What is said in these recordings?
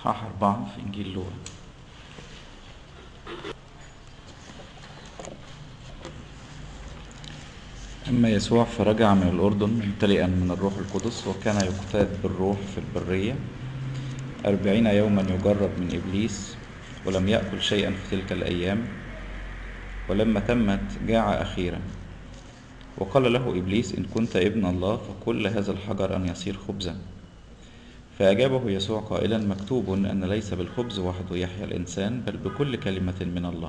إصحاح أربعة في إنجيل لوقا أما يسوع فرجع من الأردن ممتلئا من الروح القدس وكان يقتاد بالروح في البرية أربعين يوما يجرب من إبليس ولم يأكل شيئا في تلك الأيام ولما تمت جاع أخيرا وقال له إبليس إن كنت ابن الله فقل هذا الحجر أن يصير خبزا فأجابه يسوع قائلا مكتوب أن ليس بالخبز وحده يحيا الإنسان بل بكل كلمة من الله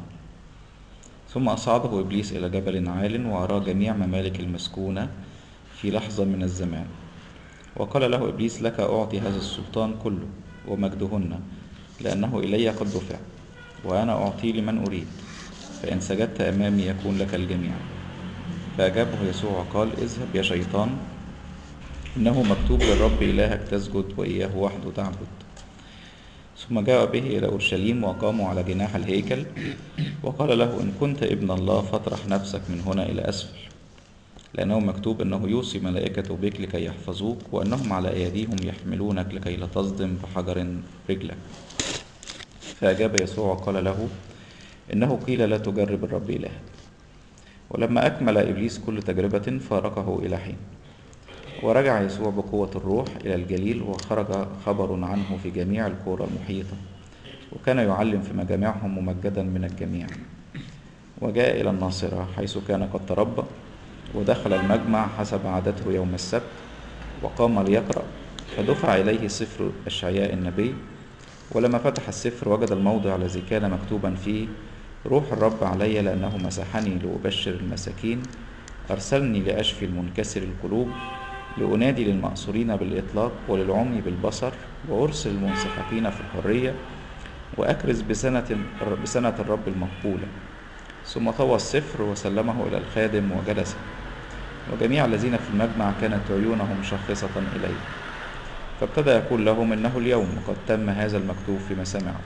ثم أصعده إبليس إلى جبل عال وأرى جميع ممالك المسكونة في لحظة من الزمان وقال له إبليس لك أعطي هذا السلطان كله ومجدهن لأنه إلي قد دفع وأنا أعطي لمن أريد فإن سجدت أمامي يكون لك الجميع فأجابه يسوع وقال اذهب يا شيطان إنه مكتوب للرب إلهك تسجد وإياه وحده تعبد ثم جاء به إلى أورشليم وقاموا على جناح الهيكل وقال له إن كنت ابن الله فاطرح نفسك من هنا إلى أسفل لأنه مكتوب أنه يوصي ملائكته بك لكي يحفظوك وأنهم على أيديهم يحملونك لكي لا تصدم بحجر رجلك فأجاب يسوع وقال له إنه قيل لا تجرب الرب إلهك ولما أكمل إبليس كل تجربة فارقه إلى حين ورجع يسوع بقوة الروح إلى الجليل وخرج خبر عنه في جميع القرى المحيطة وكان يعلم في مجامعهم ممجدا من الجميع وجاء إلى الناصرة حيث كان قد تربى ودخل المجمع حسب عادته يوم السبت وقام ليقرأ فدفع إليه سفر أشعياء النبي ولما فتح السفر وجد الموضع الذي كان مكتوبا فيه روح الرب علي لأنه مسحني لأبشر المساكين أرسلني لأشفي المنكسر القلوب لأنادي للمأسورين بالإطلاق وللعمي بالبصر وأرسل المنسحقين في الحرية وأكرز بسنة, بسنة الرب المقبولة ثم طوى السفر وسلمه إلى الخادم وجلس وجميع الذين في المجمع كانت عيونهم شاخصة إليه فابتدى يقول لهم إنه اليوم قد تم هذا المكتوب في مسامعكم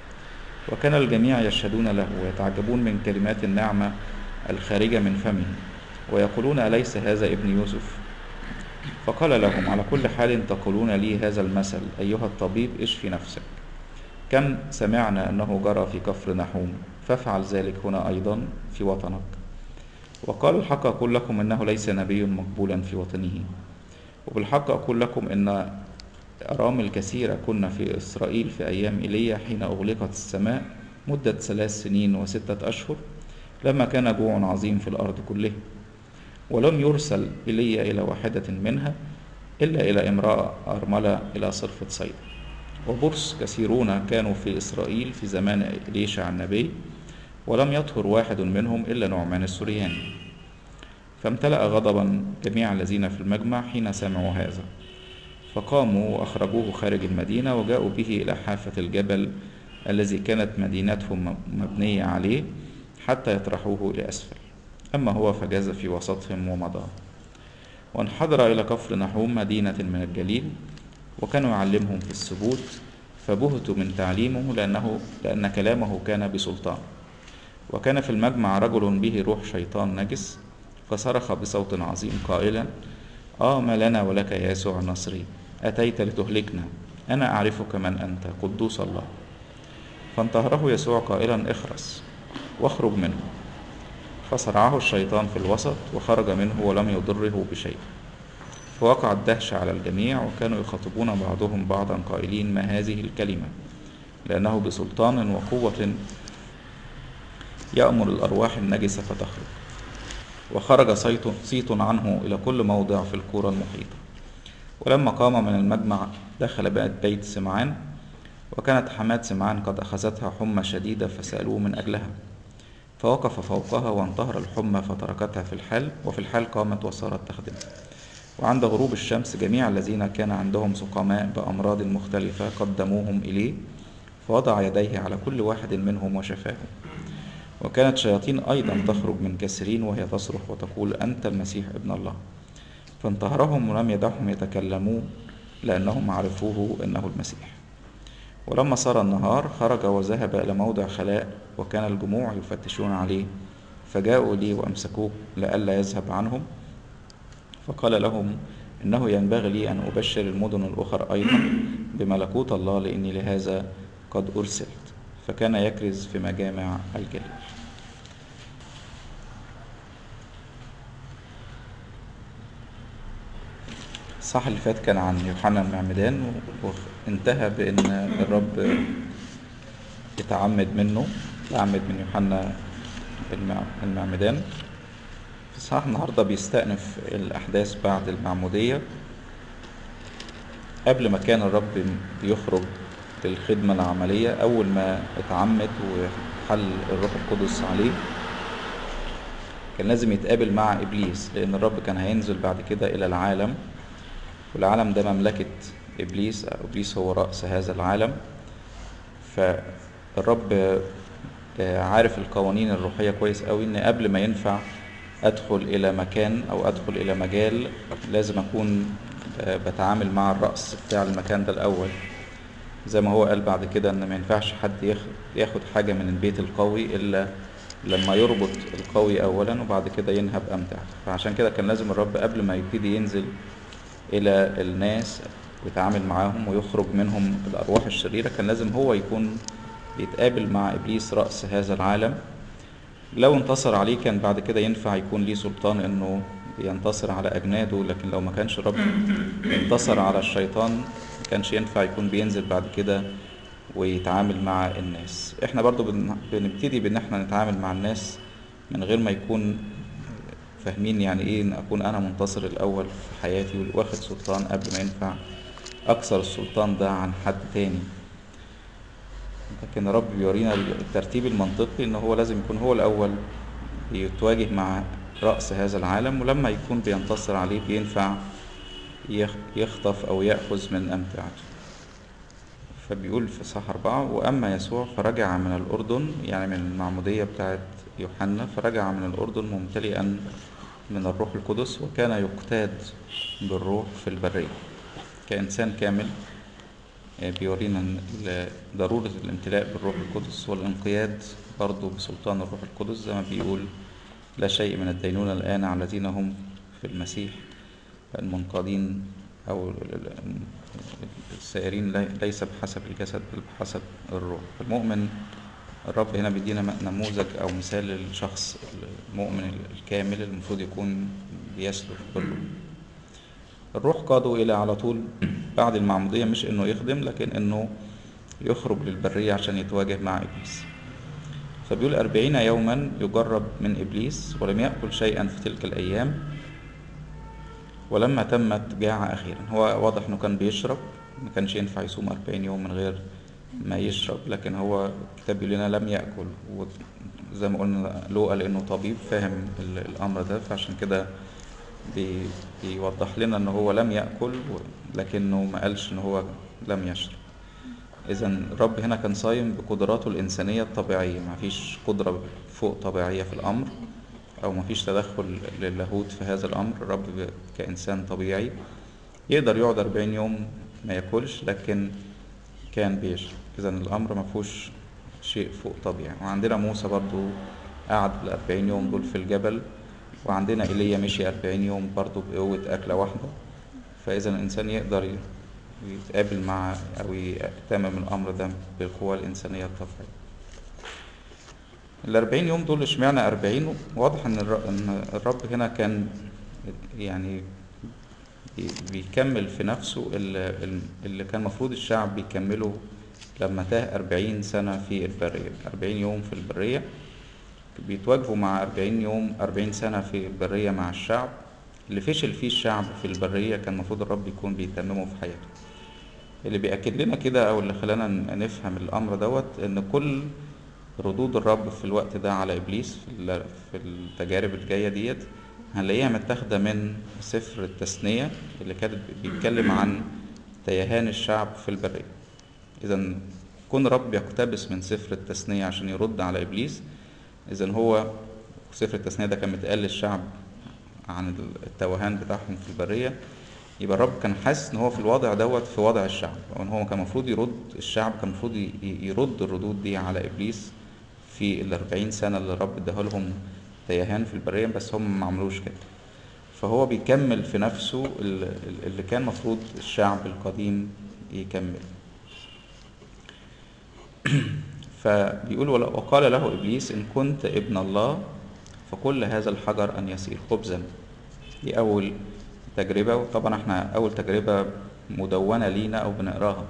وكان الجميع يشهدون له ويتعجبون من كلمات النعمة الخارجة من فمه ويقولون أليس هذا ابن يوسف فقال لهم على كل حال تقولون لي هذا المثل أيها الطبيب اشفي نفسك كم سمعنا أنه جرى في كفر نحوم فافعل ذلك هنا أيضا في وطنك وقال الحق أقول لكم إنه ليس نبي مقبولا في وطنه وبالحق أقول لكم إن أرامل كثيرة كنا في إسرائيل في أيام إيليا حين أغلقت السماء مدة ثلاث سنين وستة أشهر لما كان جوع عظيم في الأرض كلها ولم يرسل إلي إلى واحدة منها إلا إلى امرأة أرملة إلى صرفة صيدا وبرص كثيرون كانوا في إسرائيل في زمان إليشع النبي ولم يطهر واحد منهم إلا نعمان السرياني فامتلأ غضبا جميع الذين في المجمع حين سمعوا هذا فقاموا وأخرجوه خارج المدينة وجاءوا به إلى حافة الجبل الذي كانت مدينتهم مبنية عليه حتى يطرحوه إلى أسفل أما هو فجاز في وسطهم ومضى وانحدر إلى كفر نحوم مدينة من الجليل وكانوا يعلمهم في السبوت فبهتوا من تعليمه لأنه لأن كلامه كان بسلطان وكان في المجمع رجل به روح شيطان نجس فصرخ بصوت عظيم قائلا آه ما لنا ولك يا يسوع النصري أتيت لتهلكنا أنا أعرفك من أنت قدوس الله فانتهره يسوع قائلا اخرس واخرج منه فصرعه الشيطان في الوسط وخرج منه ولم يضره بشيء فوقعت دهشة على الجميع وكانوا يخاطبون بعضهم بعضا قائلين ما هذه الكلمة لأنه بسلطان وقوة يأمر الأرواح النجسة فتخرج وخرج صيت, صيت عنه إلى كل موضع في القرى المحيطة ولما قام من المجمع دخل بيت سمعان وكانت حماة سمعان قد أخذتها حمى شديدة فسألوه من أجلها فوقف فوقها وانتهر الحمى فتركتها في الحال وفي الحال قامت وصارت تخدم وعند غروب الشمس جميع الذين كان عندهم سقماء بأمراض مختلفة قدموهم إليه فوضع يديه على كل واحد منهم وشفاهم وكانت شياطين أيضا تخرج من كثيرين وهي تصرخ وتقول أنت المسيح ابن الله فانتهرهم ولم يدعهم يتكلمون لأنهم عرفوه أنه المسيح ولما صار النهار خرج وذهب إلى موضع خلاء وكان الجموع يفتشون عليه فجاءوا لي وأمسكوه لئلا يذهب عنهم فقال لهم إنه ينبغي لي أن أبشر المدن الأخرى أيضا بملكوت الله لإني لهذا قد أرسلت فكان يكرز في مجامع الجليل الصح اللي فات كان عن يوحنا المعمدان وانتهى بأن الرب يتعمد منه تعمد من يوحنا المعمدان الصح النهاردة بيستأنف الأحداث بعد المعمودية قبل ما كان الرب بيخرج للخدمة العملية أول ما اتعمد وحل الروح القدس عليه كان لازم يتقابل مع إبليس لأن الرب كان هينزل بعد كده إلى العالم والعالم ده مملكة إبليس إبليس هو رأس هذا العالم فالرب عارف القوانين الروحية كويس قوي إن قبل ما ينفع أدخل إلى مكان أو أدخل إلى مجال لازم أكون بتعامل مع الرأس بتاع المكان ده الأول زي ما هو قال بعد كده إن ما ينفعش حد ياخد حاجة من البيت القوي إلا لما يربط القوي أولا وبعد كده ينهب أمتع فعشان كده كان لازم الرب قبل ما يبتدي ينزل إلى الناس ويتعامل معاهم ويخرج منهم الأرواح الشريرة كان لازم هو يكون بيتقابل مع إبليس رأس هذا العالم لو انتصر عليه كان بعد كده ينفع يكون ليه سلطان إنه ينتصر على أجناده لكن لو ما كانش الرب انتصر على الشيطان ما كانش ينفع يكون بينزل بعد كده ويتعامل مع الناس احنا برضو بنبتدي بان احنا نتعامل مع الناس من غير ما يكون فاهمين يعني ايه ان اكون انا منتصر الاول في حياتي واخد سلطان قبل ما ينفع اكسر السلطان ده عن حد تاني لكن الرب بيورينا الترتيب المنطقي ان هو لازم يكون هو الاول بيتواجه مع رأس هذا العالم ولما يكون بينتصر عليه بينفع يخطف او يأخذ من امتعته فبيقول في صح أربعة وأما يسوع فرجع من الأردن يعني من المعمودية بتاعت يوحنا فرجع من الأردن ممتلئا من الروح القدس وكان يقتاد بالروح في البرية كإنسان كامل بيورينا ضرورة الامتلاء بالروح القدس والانقياد برضه بسلطان الروح القدس زي ما بيقول لا شيء من الدينونة الآن على الذين هم في المسيح المنقادين أو السائرين ليس بحسب الجسد بل بحسب الروح المؤمن الرب هنا بيدينا نموذج أو مثال للشخص المؤمن الكامل المفروض يكون بيسلك بالروح الروح قاده إلى على طول بعد المعمودية مش إنه يخدم لكن إنه يخرج للبرية عشان يتواجه مع إبليس فبيقول أربعين يوما يجرب من إبليس ولم يأكل شيئا في تلك الأيام ولما تمت جاع أخيرا هو واضح إنه كان بيشرب ما كانش ينفع يصوم أربعين يوم من غير ما يشرب لكن هو الكتاب بيقول لنا لم يأكل وزي ما قلنا لوقا لأنه طبيب فاهم الأمر ده فعشان كده بي بيوضح لنا إن هو لم يأكل لكنه ما قالش إن هو لم يشرب إذا الرب هنا كان صايم بقدراته الإنسانية الطبيعية ما فيش قدرة فوق طبيعية في الأمر أو ما فيش تدخل للاهوت في هذا الأمر الرب كإنسان طبيعي يقدر يقعد أربعين يوم ما ياكلش لكن كان بيشرب إذا الأمر ما فيهوش شيء فوق طبيعي وعندنا موسى برضو قعد الأربعين يوم دول في الجبل وعندنا إيليا مشي أربعين يوم برضو بقوة أكلة واحدة فإذا الإنسان يقدر يتقابل مع أو يتمم الأمر ده بالقوة الإنسانية الطبيعية الأربعين يوم دول اشمعنى أربعين واضح إن الرب هنا كان يعني بيكمل في نفسه اللي كان المفروض الشعب بيكمله لما تاه أربعين سنة في البرية أربعين يوم في البرية بيتواجهوا مع أربعين يوم أربعين سنة في البرية مع الشعب اللي فشل فيه الشعب في البرية كان المفروض الرب يكون بيتممه في حياته اللي بيأكد لنا كده أو اللي خلانا نفهم الأمر دوت إن كل ردود الرب في الوقت ده على إبليس في التجارب الجاية ديت هنلاقيها متاخدة من سفر التثنية اللي كانت بيتكلم عن تيهان الشعب في البرية إذا كون رب يقتبس من سفر التثنية عشان يرد على إبليس إذا هو سفر التثنية ده كان متقال للشعب عن التوهان بتاعهم في البرية يبقى الرب كان حاسس ان هو في الوضع دوت في وضع الشعب وان هو كان المفروض يرد الشعب كان المفروض يرد الردود دي على ابليس في الأربعين سنة اللي الرب اداها لهم تيهان في البرية بس هم ما عملوش كده فهو بيكمل في نفسه ال- ال- اللي كان مفروض الشعب القديم يكمل فبيقول "ول- وقال له إبليس إن كنت ابن الله فكل هذا الحجر أن يصير خبزا دي أول تجربة وطبعا احنا أول تجربة مدونة لينا أو بنقراها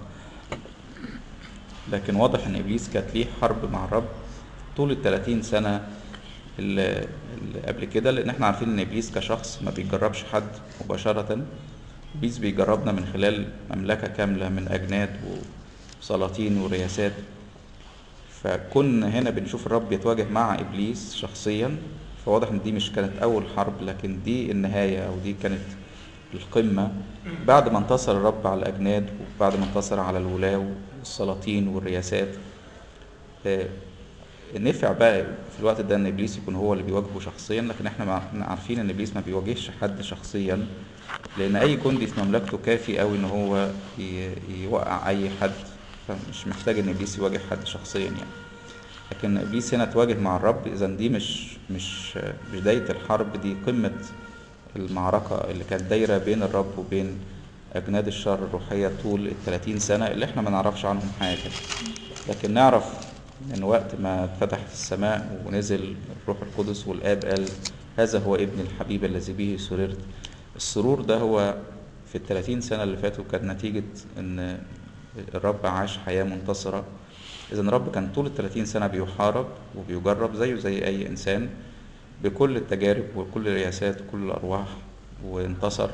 لكن واضح إن إبليس كانت ليه حرب مع الرب طول التلاتين سنة اللي اللي قبل كده لأن احنا عارفين إن إبليس كشخص ما بيجربش حد مباشرة إبليس بيجربنا من خلال مملكة كاملة من أجناد وسلاطين ورياسات فكنا هنا بنشوف الرب يتواجه مع ابليس شخصيا فواضح ان دي مش كانت اول حرب لكن دي النهايه او دي كانت القمه بعد ما انتصر الرب على الاجناد وبعد ما انتصر على الولاة والسلاطين والرياسات آه، نفع بقى في الوقت ده ان ابليس يكون هو اللي بيواجهه شخصيا لكن احنا مع- إحنا عارفين ان ابليس ما بيواجهش حد شخصيا لان اي جندي في مملكته كافي قوي ان هو ي- يوقع اي حد فمش محتاج ان ابليس يواجه حد شخصيا يعني لكن ابليس هنا تواجه مع الرب اذا دي مش مش بدايه الحرب دي قمه المعركه اللي كانت دايره بين الرب وبين اجناد الشر الروحيه طول ال 30 سنه اللي احنا ما نعرفش عنهم حاجه لكن نعرف من وقت ما فتحت السماء ونزل الروح القدس والاب قال هذا هو ابن الحبيب الذي به سررت السرور ده هو في ال 30 سنه اللي فاتوا كانت نتيجه ان الرب عاش حياه منتصره إذا الرب كان طول ال 30 سنة بيحارب وبيجرب زيه زي أي إنسان بكل التجارب وكل الرياسات وكل الأرواح وانتصر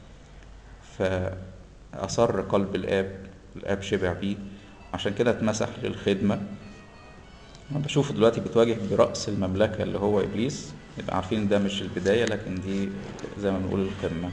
فأصر قلب الآب الآب شبع بيه عشان كده اتمسح للخدمة أنا بشوفه دلوقتي بيتواجه برأس المملكة اللي هو إبليس يبقى عارفين إن ده مش البداية لكن دي زي ما بنقول القمة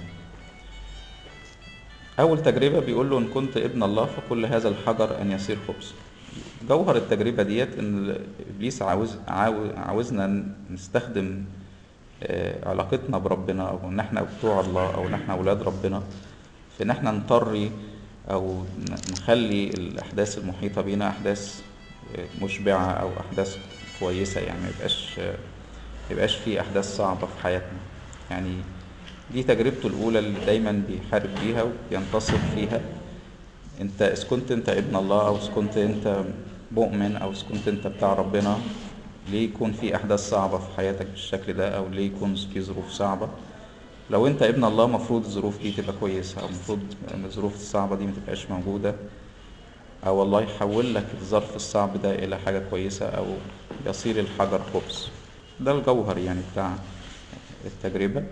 أول تجربة بيقول له إن كنت ابن الله فكل هذا الحجر أن يصير خبز جوهر التجربة ديت إن إبليس عاوز عاو- عاوزنا نستخدم آه، علاقتنا بربنا أو إن إحنا بتوع الله أو إن إحنا أولاد ربنا في إن إحنا نطري أو ن- نخلي الأحداث المحيطة بينا أحداث آه، مشبعة أو أحداث كويسة يعني ما يبقاش آه، ما يبقاش في أحداث صعبة في حياتنا يعني دي تجربته الأولى اللي دايما بيحارب بيها وبينتصر فيها انت اذا كنت انت ابن الله او اذا كنت انت مؤمن او اذا كنت انت بتاع ربنا ليه يكون في احداث صعبه في حياتك بالشكل ده او ليه يكون في ظروف صعبه لو انت ابن الله مفروض الظروف دي تبقى كويسه او المفروض الظروف الصعبه دي ما تبقاش موجوده او الله يحول لك الظرف الصعب ده الى حاجه كويسه او يصير الحجر خبز ده الجوهر يعني بتاع التجربه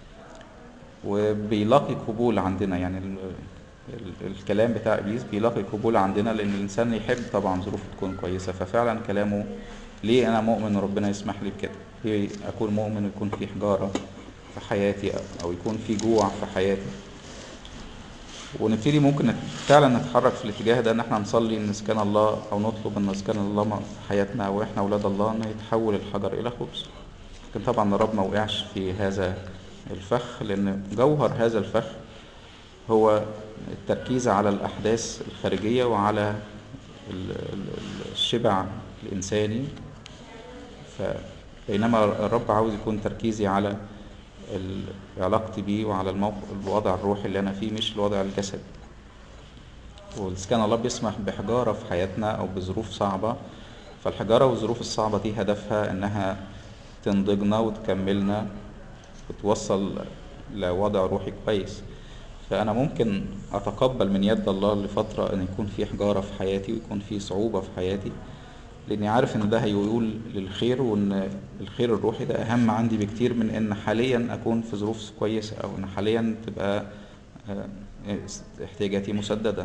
وبيلاقي قبول عندنا يعني ال ال الكلام بتاع ابليس بيلاقي قبول عندنا لان الانسان يحب طبعا ظروفه تكون كويسه ففعلا كلامه ليه انا مؤمن وربنا يسمح لي بكده ليه اكون مؤمن ويكون في حجاره في حياتي او يكون في جوع في حياتي ونبتدي ممكن نت- فعلا نتحرك في الاتجاه ده ان احنا نصلي ان اسكان الله او نطلب ان اسكان الله في حياتنا او احنا اولاد الله ان يتحول الحجر الى خبز لكن طبعا الرب ما وقعش في هذا الفخ لان جوهر هذا الفخ هو التركيز على الأحداث الخارجية وعلى ال- ال- الشبع الإنساني فبينما الرب عاوز يكون تركيزي على ال- علاقتي بيه وعلى الموقع الوضع الروحي اللي أنا فيه مش الوضع الجسدي وإذا كان الله بيسمح بحجارة في حياتنا أو بظروف صعبة فالحجارة والظروف الصعبة دي هدفها إنها تنضجنا وتكملنا وتوصل لوضع روحي كويس فأنا ممكن أتقبل من يد الله لفترة أن يكون في حجارة في حياتي ويكون في صعوبة في حياتي لأني عارف إن ده هيقول للخير وإن الخير الروحي ده أهم عندي بكتير من إن حاليا أكون في ظروف كويسة أو إن حاليا تبقى آه، احتياجاتي مسددة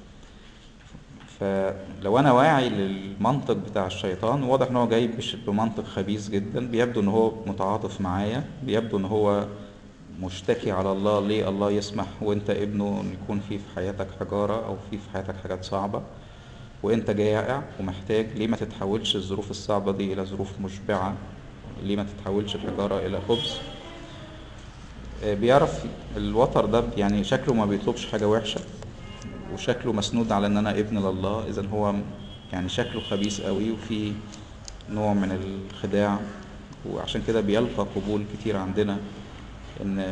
فلو انا واعي للمنطق بتاع الشيطان واضح ان هو جاي بش- بمنطق خبيث جدا بيبدو ان هو متعاطف معايا بيبدو ان هو مشتكي على الله ليه الله يسمح وانت ابنه ان يكون في في حياتك حجارة او في في حياتك حاجات صعبة وانت جائع ومحتاج ليه ما تتحولش الظروف الصعبة دي الى ظروف مشبعة ليه ما تتحولش الحجارة الى خبز آه، بيعرف الوتر ده يعني شكله ما بيطلبش حاجة وحشة وشكله مسنود على ان انا ابن لله اذا هو يعني شكله خبيث قوي وفي نوع من الخداع وعشان كده بيلقى قبول كتير عندنا ان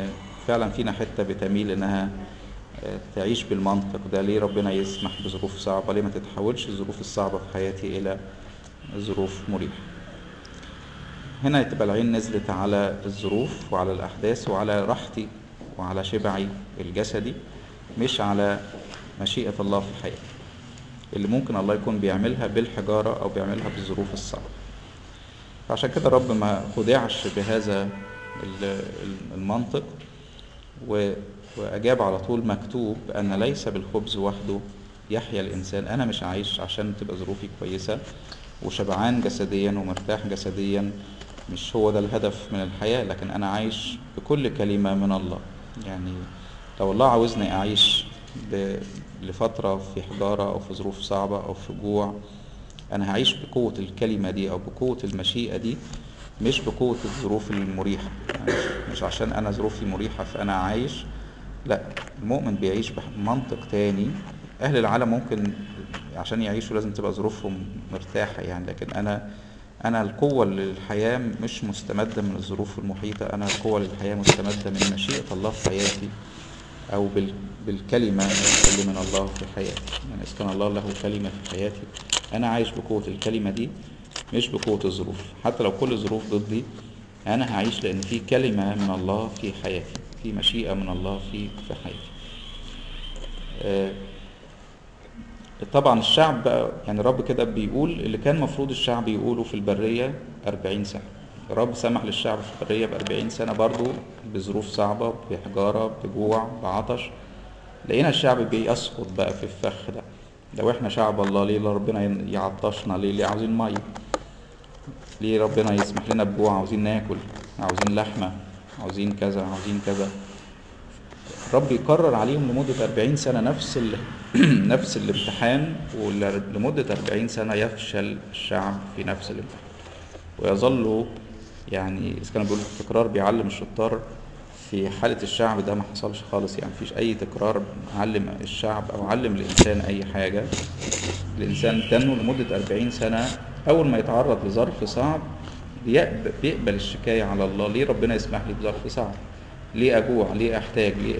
فعلا فينا حتة بتميل إنها آه، تعيش بالمنطق ده ليه ربنا يسمح بظروف صعبة ليه ما تتحولش الظروف الصعبة في حياتي إلى ظروف مريحة هنا تبقى العين نزلت على الظروف وعلى الأحداث وعلى راحتي وعلى شبعي الجسدي مش على مشيئة الله في الحياة اللي ممكن الله يكون بيعملها بالحجارة أو بيعملها بالظروف الصعبة فعشان كده الرب ما خدعش بهذا ال- ال- المنطق و- وأجاب على طول مكتوب أن ليس بالخبز وحده يحيا الإنسان أنا مش عايش عشان تبقى ظروفي كويسة وشبعان جسديا ومرتاح جسديا مش هو ده الهدف من الحياة لكن أنا عايش بكل كلمة من الله يعني لو الله عاوزني أعيش ب- لفترة في حجارة أو في ظروف صعبة أو في جوع أنا هعيش بقوة الكلمة دي أو بقوة المشيئة دي مش بقوة الظروف المريحة يعني مش عشان أنا ظروفي مريحة فأنا عايش لا المؤمن بيعيش بمنطق تاني أهل العالم ممكن عشان يعيشوا لازم تبقى ظروفهم مرتاحة يعني لكن أنا أنا القوة للحياة مش مستمدة من الظروف المحيطة أنا القوة للحياة مستمدة من مشيئة الله في حياتي أو بال... بالكلمة اللي من الله في حياتي يعني إذا كان الله له كلمة في حياتي أنا عايش بقوة الكلمة دي مش بقوة الظروف حتى لو كل الظروف ضدي أنا هعيش لأن في كلمة من الله في حياتي في مشيئة من الله في في حياتي آه، طبعا الشعب بقى يعني الرب كده بيقول اللي كان مفروض الشعب يقوله في البرية 40 سنة الرب سمح للشعب في البرية بأربعين سنة برضو بظروف صعبة بحجارة بجوع بعطش لقينا الشعب بيسقط بقى في الفخ ده لو احنا شعب الله ليه ربنا يعطشنا ليه ليه عاوزين مية ليه ربنا يسمح لنا بجوع عاوزين ناكل عاوزين لحمة عاوزين كذا عاوزين كذا الرب يكرر عليهم لمدة 40 سنة نفس ال... نفس الامتحان ولمدة 40 سنة يفشل الشعب في نفس الامتحان ويظل يعني إذا كانوا بيقولوا التكرار بيعلم الشطار في حالة الشعب ده ما حصلش خالص يعني مفيش أي تكرار علم الشعب أو علم الإنسان أي حاجة الإنسان تنه لمدة 40 سنة أول ما يتعرض لظرف صعب بيقبل, بيقبل الشكاية على الله ليه ربنا يسمح لي بظرف صعب ليه أجوع ليه أحتاج ليه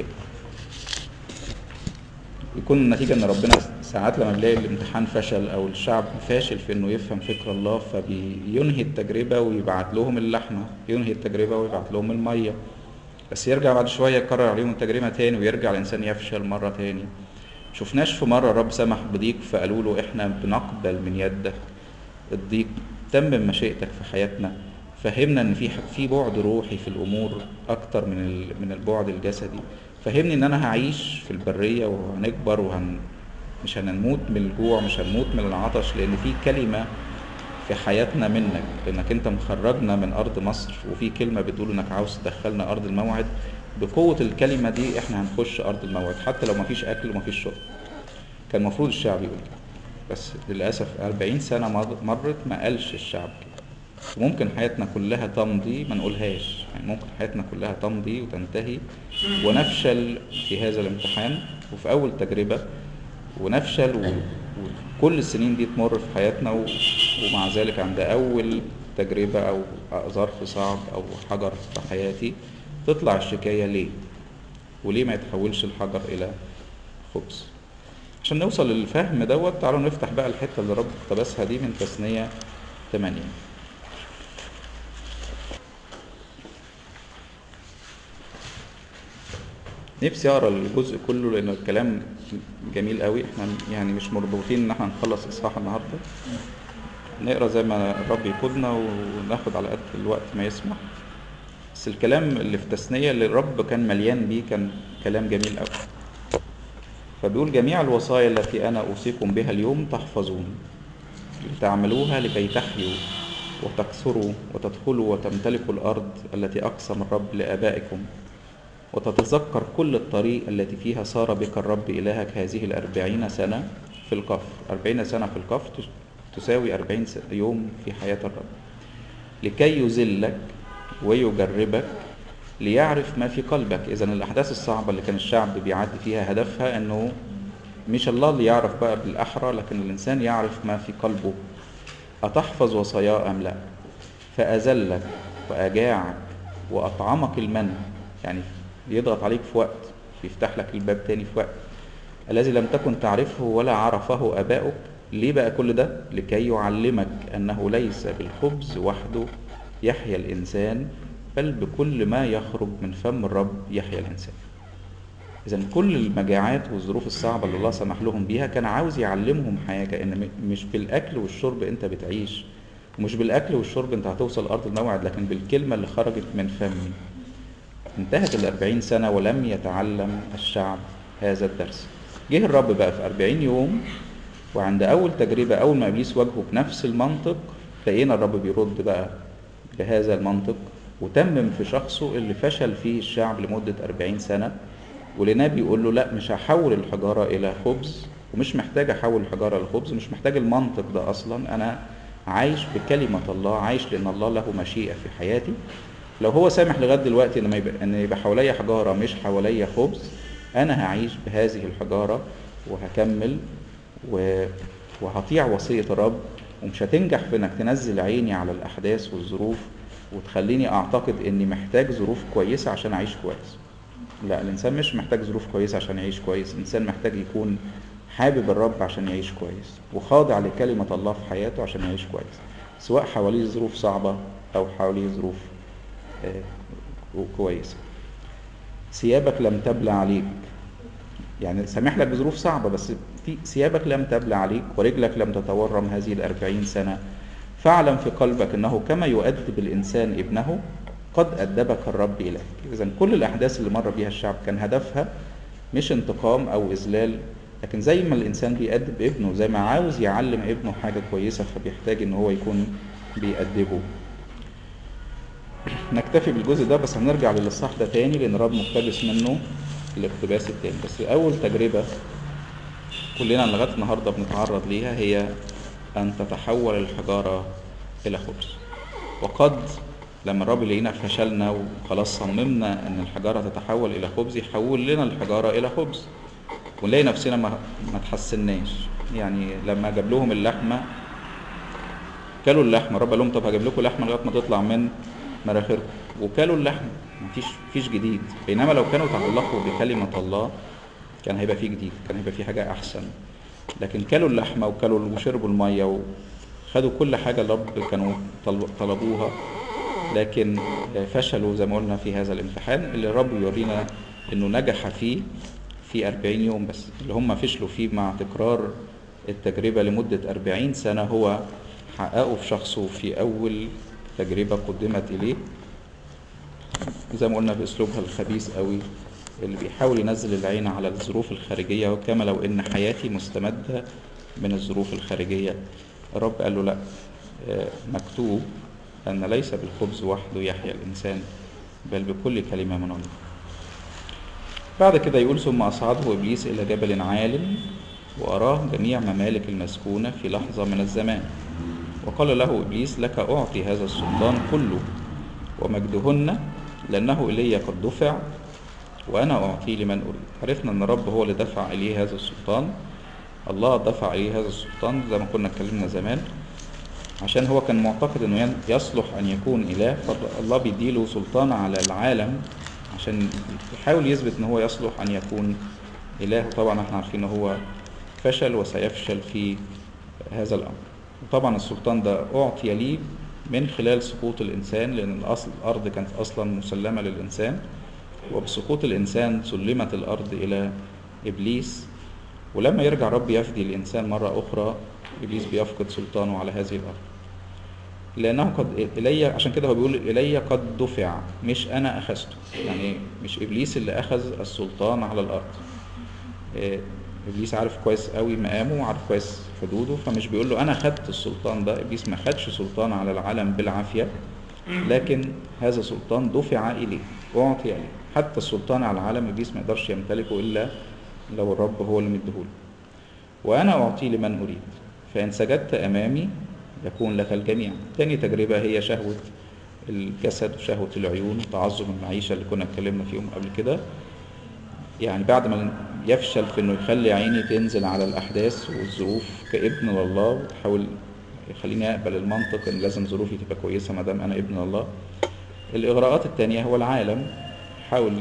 يكون النتيجة إن ربنا ساعات لما بيلاقي الامتحان فشل أو الشعب فاشل في إنه يفهم فكر الله فبينهي التجربة ويبعت لهم اللحمة ينهي التجربة ويبعت لهم المية بس يرجع بعد شوية يكرر عليهم التجربة تاني ويرجع الإنسان يفشل مرة تاني شفناش في مرة الرب سمح بضيق فقالوا له إحنا بنقبل من يدك الضيق تمم مشيئتك في حياتنا فهمنا ان في في بعد روحي في الامور اكتر من من البعد الجسدي فهمني ان انا هعيش في البريه وهنكبر وهن مش هنموت من الجوع مش هنموت من العطش لان في كلمه في حياتنا منك لانك انت مخرجنا من ارض مصر وفي كلمه بتقول انك عاوز تدخلنا ارض الموعد بقوه الكلمه دي احنا هنخش ارض الموعد حتى لو مفيش اكل ومفيش شرب كان المفروض الشعب يقول كده بس للاسف 40 سنه مرت ما قالش الشعب كده وممكن حياتنا كلها تمضي ما نقولهاش يعني ممكن حياتنا كلها تمضي وتنتهي ونفشل في هذا الامتحان وفي اول تجربة ونفشل وكل السنين دي تمر في حياتنا ومع ذلك عند اول تجربة او ظرف صعب او حجر في حياتي تطلع الشكاية ليه وليه ما يتحولش الحجر الى خبز عشان نوصل للفهم دوت تعالوا نفتح بقى الحتة اللي رب اقتبسها دي من تثنية 8 نفسي اقرا الجزء كله لان الكلام جميل قوي احنا يعني مش مربوطين ان احنا نخلص اصحاح النهارده نقرا زي ما الرب يقودنا وناخد على قد الوقت ما يسمح بس الكلام اللي في تثنيه اللي الرب كان مليان بيه كان كلام جميل قوي فبيقول جميع الوصايا التي انا اوصيكم بها اليوم تحفظون لتعملوها لكي تحيوا وتكثروا وتدخلوا وتمتلكوا الارض التي اقسم الرب لابائكم وتتذكر كل الطريق التي فيها صار بك الرب إلهك هذه الأربعين سنة في الكفر أربعين سنة في الكفر تساوي أربعين يوم في حياة الرب لكي يذلك ويجربك ليعرف ما في قلبك إذا الأحداث الصعبة اللي كان الشعب بيعدي فيها هدفها أنه مش الله اللي يعرف بقى بالأحرى لكن الإنسان يعرف ما في قلبه أتحفظ وصاياه أم لا فأذلك وأجاعك وأطعمك المن يعني يضغط عليك في وقت يفتح لك الباب تاني في وقت الذي لم تكن تعرفه ولا عرفه آباؤك ليه بقى كل ده لكي يعلمك أنه ليس بالخبز وحده يحيا الإنسان بل بكل ما يخرج من فم الرب يحيا الإنسان إذا كل المجاعات والظروف الصعبة اللي الله سمح لهم بيها كان عاوز يعلمهم حاجة إن م- مش بالأكل والشرب أنت بتعيش ومش بالأكل والشرب أنت هتوصل أرض الموعد لكن بالكلمة اللي خرجت من فمي انتهت الأربعين سنة ولم يتعلم الشعب هذا الدرس جه الرب بقى في أربعين يوم وعند أول تجربة أول ما إبليس واجهه بنفس المنطق لقينا الرب بيرد بقى بهذا المنطق وتمم في شخصه اللي فشل فيه الشعب لمدة أربعين سنة ولقيناه بيقول له لا مش هحول الحجارة إلى خبز ومش محتاج أحول الحجارة لخبز مش محتاج المنطق ده أصلا أنا عايش بكلمة الله عايش لأن الله له مشيئة في حياتي لو هو سامح لغاية دلوقتي إن ما يبقى إن يبقى حواليا حجارة مش حواليا خبز أنا هعيش بهذه الحجارة وهكمل و... وهطيع وصية الرب ومش هتنجح في إنك تنزل عيني على الأحداث والظروف وتخليني أعتقد إني محتاج ظروف كويسة عشان أعيش كويس لا الإنسان مش محتاج ظروف كويسة عشان يعيش كويس الإنسان محتاج يكون حابب الرب عشان يعيش كويس وخاضع لكلمة الله في حياته عشان يعيش كويس سواء حواليه ظروف صعبة أو حواليه ظروف آه، كويسة ثيابك لم تبلى عليك يعني سامح لك بظروف صعبة بس في ثيابك لم تبلى عليك ورجلك لم تتورم هذه الأربعين سنة فاعلم في قلبك أنه كما يؤدب الإنسان ابنه قد أدبك الرب إليك إذا كل الأحداث اللي مر بيها الشعب كان هدفها مش انتقام أو إذلال لكن زي ما الإنسان بيأدب ابنه زي ما عاوز يعلم ابنه حاجة كويسة فبيحتاج إن هو يكون بيأدبه نكتفي بالجزء ده بس هنرجع للإصحاح ده تاني لأن الرب مقتبس منه الاقتباس التاني بس أول تجربة كلنا لغاية النهاردة بنتعرض ليها هي أن تتحول الحجارة إلى خبز وقد لما الرب يلاقينا فشلنا وخلاص صممنا ان الحجاره تتحول الى خبز يحول لنا الحجاره الى خبز ونلاقي نفسنا ما ما تحسناش يعني لما جاب لهم اللحمه كلوا اللحمه الرب قال لهم طب هجيب لكم لحمه لغايه ما تطلع من مراخركم وكلوا اللحمه مفيش مفيش جديد بينما لو كانوا تعلقوا بكلمه الله كان هيبقى فيه جديد كان هيبقى فيه حاجه احسن لكن كلوا اللحمه وكلوا وشربوا الميه وخدوا كل حاجه الرب كانوا طلب- طلبوها لكن فشلوا زي ما قلنا في هذا الامتحان اللي الرب يورينا انه نجح فيه في 40 يوم بس اللي هم فشلوا فيه مع تكرار التجربة لمدة 40 سنة هو حققه في شخصه في أول تجربة قدمت إليه زي ما قلنا بأسلوبها الخبيث قوي اللي بيحاول ينزل العين على الظروف الخارجية وكما لو إن حياتي مستمدة من الظروف الخارجية الرب قال له لا آه، مكتوب أن ليس بالخبز وحده يحيا الإنسان بل بكل كلمة من الله بعد كده يقول ثم أصعده إبليس إلى جبل عال وأراه جميع ممالك المسكونة في لحظة من الزمان وقال له إبليس لك أعطي هذا السلطان كله ومجدهن لأنه إلي قد دفع وأنا أعطيه لمن أريد عرفنا أن الرب هو اللي دفع إليه هذا السلطان الله دفع إليه هذا السلطان زي ما كنا اتكلمنا زمان عشان هو كان معتقد انه ين- يصلح ان يكون اله فالله بيديله سلطان على العالم عشان يحاول يثبت ان هو يصلح ان يكون اله وطبعا احنا عارفين ان هو فشل وسيفشل في هذا الامر وطبعا السلطان ده اعطي ليه من خلال سقوط الانسان لان الاصل الارض كانت اصلا مسلمه للانسان وبسقوط الانسان سلمت الارض الى ابليس ولما يرجع رب يفدي الإنسان مرة أخرى إبليس بيفقد سلطانه على هذه الأرض لأنه قد إلي عشان كده هو بيقول إلي قد دفع مش أنا أخذته يعني مش إبليس اللي أخذ السلطان على الأرض إيه، إبليس عارف كويس قوي مقامه وعارف كويس حدوده فمش بيقول له أنا خدت السلطان ده إبليس ما خدش سلطان على العالم بالعافية لكن هذا سلطان دفع إليه أعطي إليه حتى السلطان على العالم إبليس ما يقدرش يمتلكه إلا لو الرب هو اللي مديهوله وأنا أعطي لمن أريد فإن سجدت أمامي يكون لك الجميع تاني تجربة هي شهوة الجسد وشهوة العيون وتعظم المعيشة اللي كنا اتكلمنا فيهم قبل كده يعني بعد ما يفشل في انه يخلي عيني تنزل على الاحداث والظروف كابن لله وتحاول يخليني اقبل المنطق ان لازم ظروفي تبقى كويسه ما دام انا ابن الله الاغراءات التانية هو العالم حاول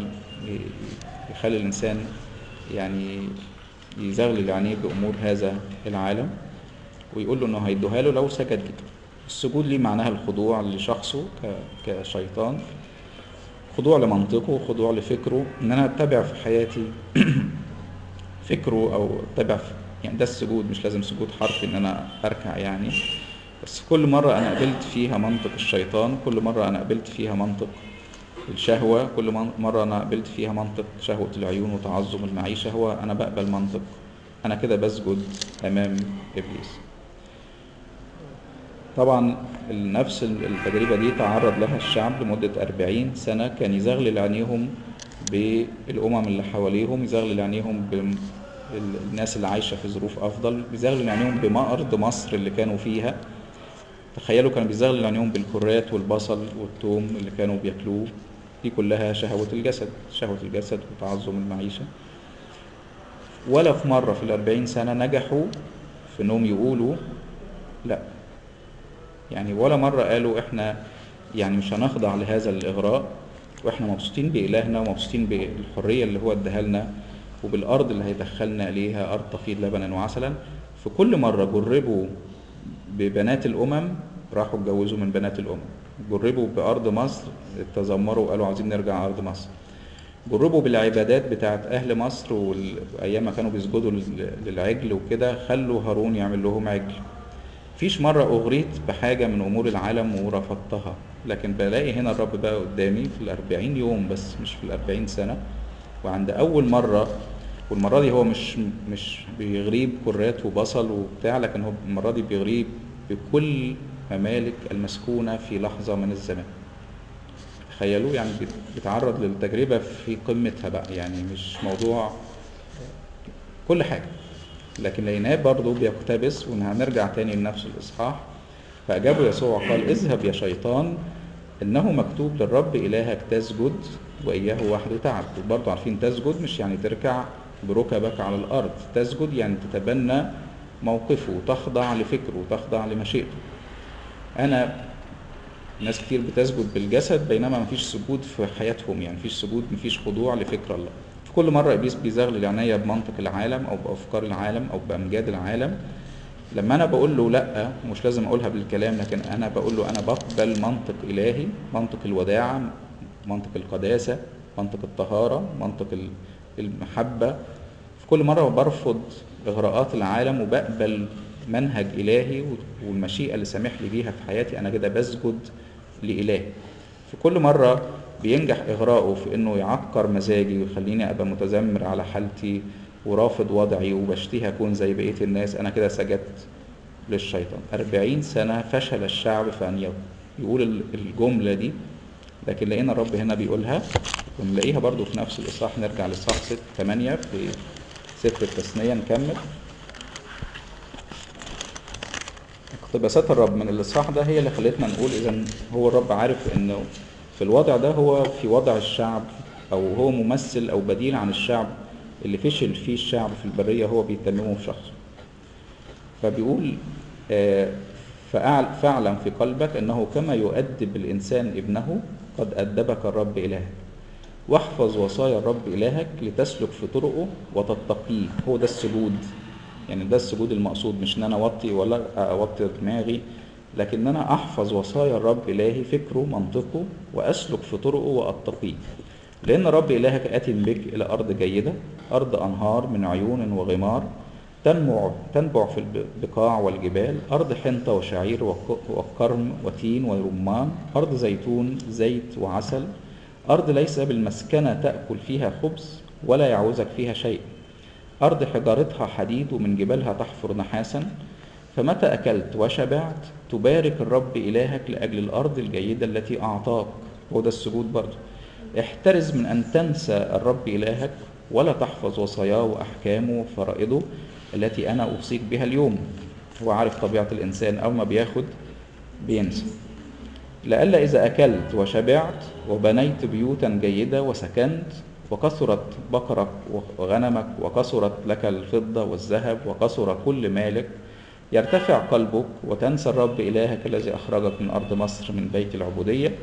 ي- يخلي الإنسان يعني يزغلل عينيه بأمور هذا العالم ويقول له إنه هيدوها له لو سجد كده السجود ليه معناها الخضوع لشخصه ك- كشيطان خضوع لمنطقه خضوع لفكره ان انا اتبع في حياتي فكره او اتبع في يعني ده السجود مش لازم سجود حرفي ان انا اركع يعني بس كل مرة انا قبلت فيها منطق الشيطان كل مرة انا قبلت فيها منطق الشهوة كل من- مرة انا قبلت فيها منطق شهوة العيون وتعظم المعيشة هو انا بقبل منطق انا كده بسجد امام ابليس طبعا نفس التجربة دي تعرض لها الشعب لمدة أربعين سنة كان يزغلل عينيهم بالأمم اللي حواليهم يزغلل عينيهم بالناس اللي عايشة في ظروف أفضل يزغلل عينيهم بأرض مصر اللي كانوا فيها تخيلوا كانوا بيزغلل عينيهم بالكرات والبصل والثوم اللي كانوا بياكلوه دي كلها شهوة الجسد شهوة الجسد وتعظم المعيشة ولا في مرة في الأربعين سنة نجحوا في إنهم يقولوا لا يعني ولا مرة قالوا احنا يعني مش هنخضع لهذا الإغراء واحنا مبسوطين بإلهنا ومبسوطين بالحرية اللي هو اداها لنا وبالأرض اللي هيدخلنا إليها أرض تفيض لبنا وعسلا في كل مرة جربوا ببنات الأمم راحوا اتجوزوا من بنات الأمم جربوا بأرض مصر تذمروا وقالوا عايزين نرجع أرض مصر جربوا بالعبادات بتاعت أهل مصر وأيام ما كانوا بيسجدوا لل- للعجل وكده خلوا هارون يعمل لهم عجل فيش مرة أغريت بحاجة من أمور العالم ورفضتها لكن بلاقي هنا الرب بقى قدامي في الأربعين يوم بس مش في الأربعين سنة وعند أول مرة والمرة دي هو مش مش بيغريب كرات وبصل وبتاع لكن هو المرة دي بيغريب بكل ممالك المسكونة في لحظة من الزمان تخيلوا يعني بيت- بيتعرض للتجربة في قمتها بقى يعني مش موضوع كل حاجة لكن لقيناه برضه بيقتبس وهنرجع تاني لنفس الإصحاح فأجابه يسوع قال اذهب يا شيطان إنه مكتوب للرب إلهك تسجد وإياه وحده تعبد وبرضه عارفين تسجد مش يعني تركع بركبك على الأرض تسجد يعني تتبنى موقفه وتخضع لفكره وتخضع لمشيئته أنا ناس كتير بتسجد بالجسد بينما مفيش سجود في حياتهم يعني مفيش سجود مفيش خضوع لفكر الله في كل مرة إبليس بيزغلل عينيا بمنطق العالم أو بأفكار العالم أو بأمجاد العالم لما أنا بقول له لأ مش لازم أقولها بالكلام لكن أنا بقول له أنا بقبل منطق إلهي منطق الوداعة منطق القداسة منطق الطهارة منطق ال- المحبة في كل مرة برفض إغراءات العالم وبقبل منهج إلهي والمشيئة اللي سامح لي بيها في حياتي أنا كده بسجد لإله في كل مرة بينجح إغراءه في إنه يعكر مزاجي ويخليني أبقى متذمر على حالتي ورافض وضعي وبشتهي أكون زي بقية الناس أنا كده سجدت للشيطان أربعين سنة فشل الشعب في أن يقول ال- الجملة دي لكن لقينا الرب هنا بيقولها ونلاقيها برضو في نفس الإصحاح نرجع لإصحاح 6 8 في سفر التثنية نكمل اقتباسات الرب من الإصحاح ده هي اللي خلتنا نقول إذا هو الرب عارف إنه في الوضع ده هو في وضع الشعب أو هو ممثل أو بديل عن الشعب اللي فشل فيه الشعب في البرية هو بيتممه في شخصه فبيقول آه، فأعل- فاعلم في قلبك أنه كما يؤدب الإنسان ابنه قد أدبك الرب إلهك واحفظ وصايا الرب إلهك لتسلك في طرقه وتتقيه هو ده السجود يعني ده السجود المقصود مش ان انا اوطي ولا اوطي دماغي لكن ان انا احفظ وصايا الرب الهي فكره منطقه واسلك في طرقه واتقيه لان رب الهك ات بك الى ارض جيده ارض انهار من عيون وغمار تنبع تنبع في البقاع والجبال ارض حنطه وشعير وك- وكرم وتين ورمان ارض زيتون زيت وعسل ارض ليس بالمسكنه تاكل فيها خبز ولا يعوزك فيها شيء أرض حجارتها حديد ومن جبالها تحفر نحاسا فمتى أكلت وشبعت تبارك الرب إلهك لأجل الأرض الجيدة التي أعطاك هو ده السجود برضه احترز من أن تنسى الرب إلهك ولا تحفظ وصاياه وأحكامه وفرائضه التي أنا أوصيك بها اليوم هو عارف طبيعة الإنسان أول ما بياخد بينسى لئلا إذا أكلت وشبعت وبنيت بيوتا جيدة وسكنت وكثرت بقرك وغنمك وكثرت لك الفضة والذهب وكثر كل مالك يرتفع قلبك وتنسى الرب إلهك الذي أخرجك من أرض مصر من بيت العبودية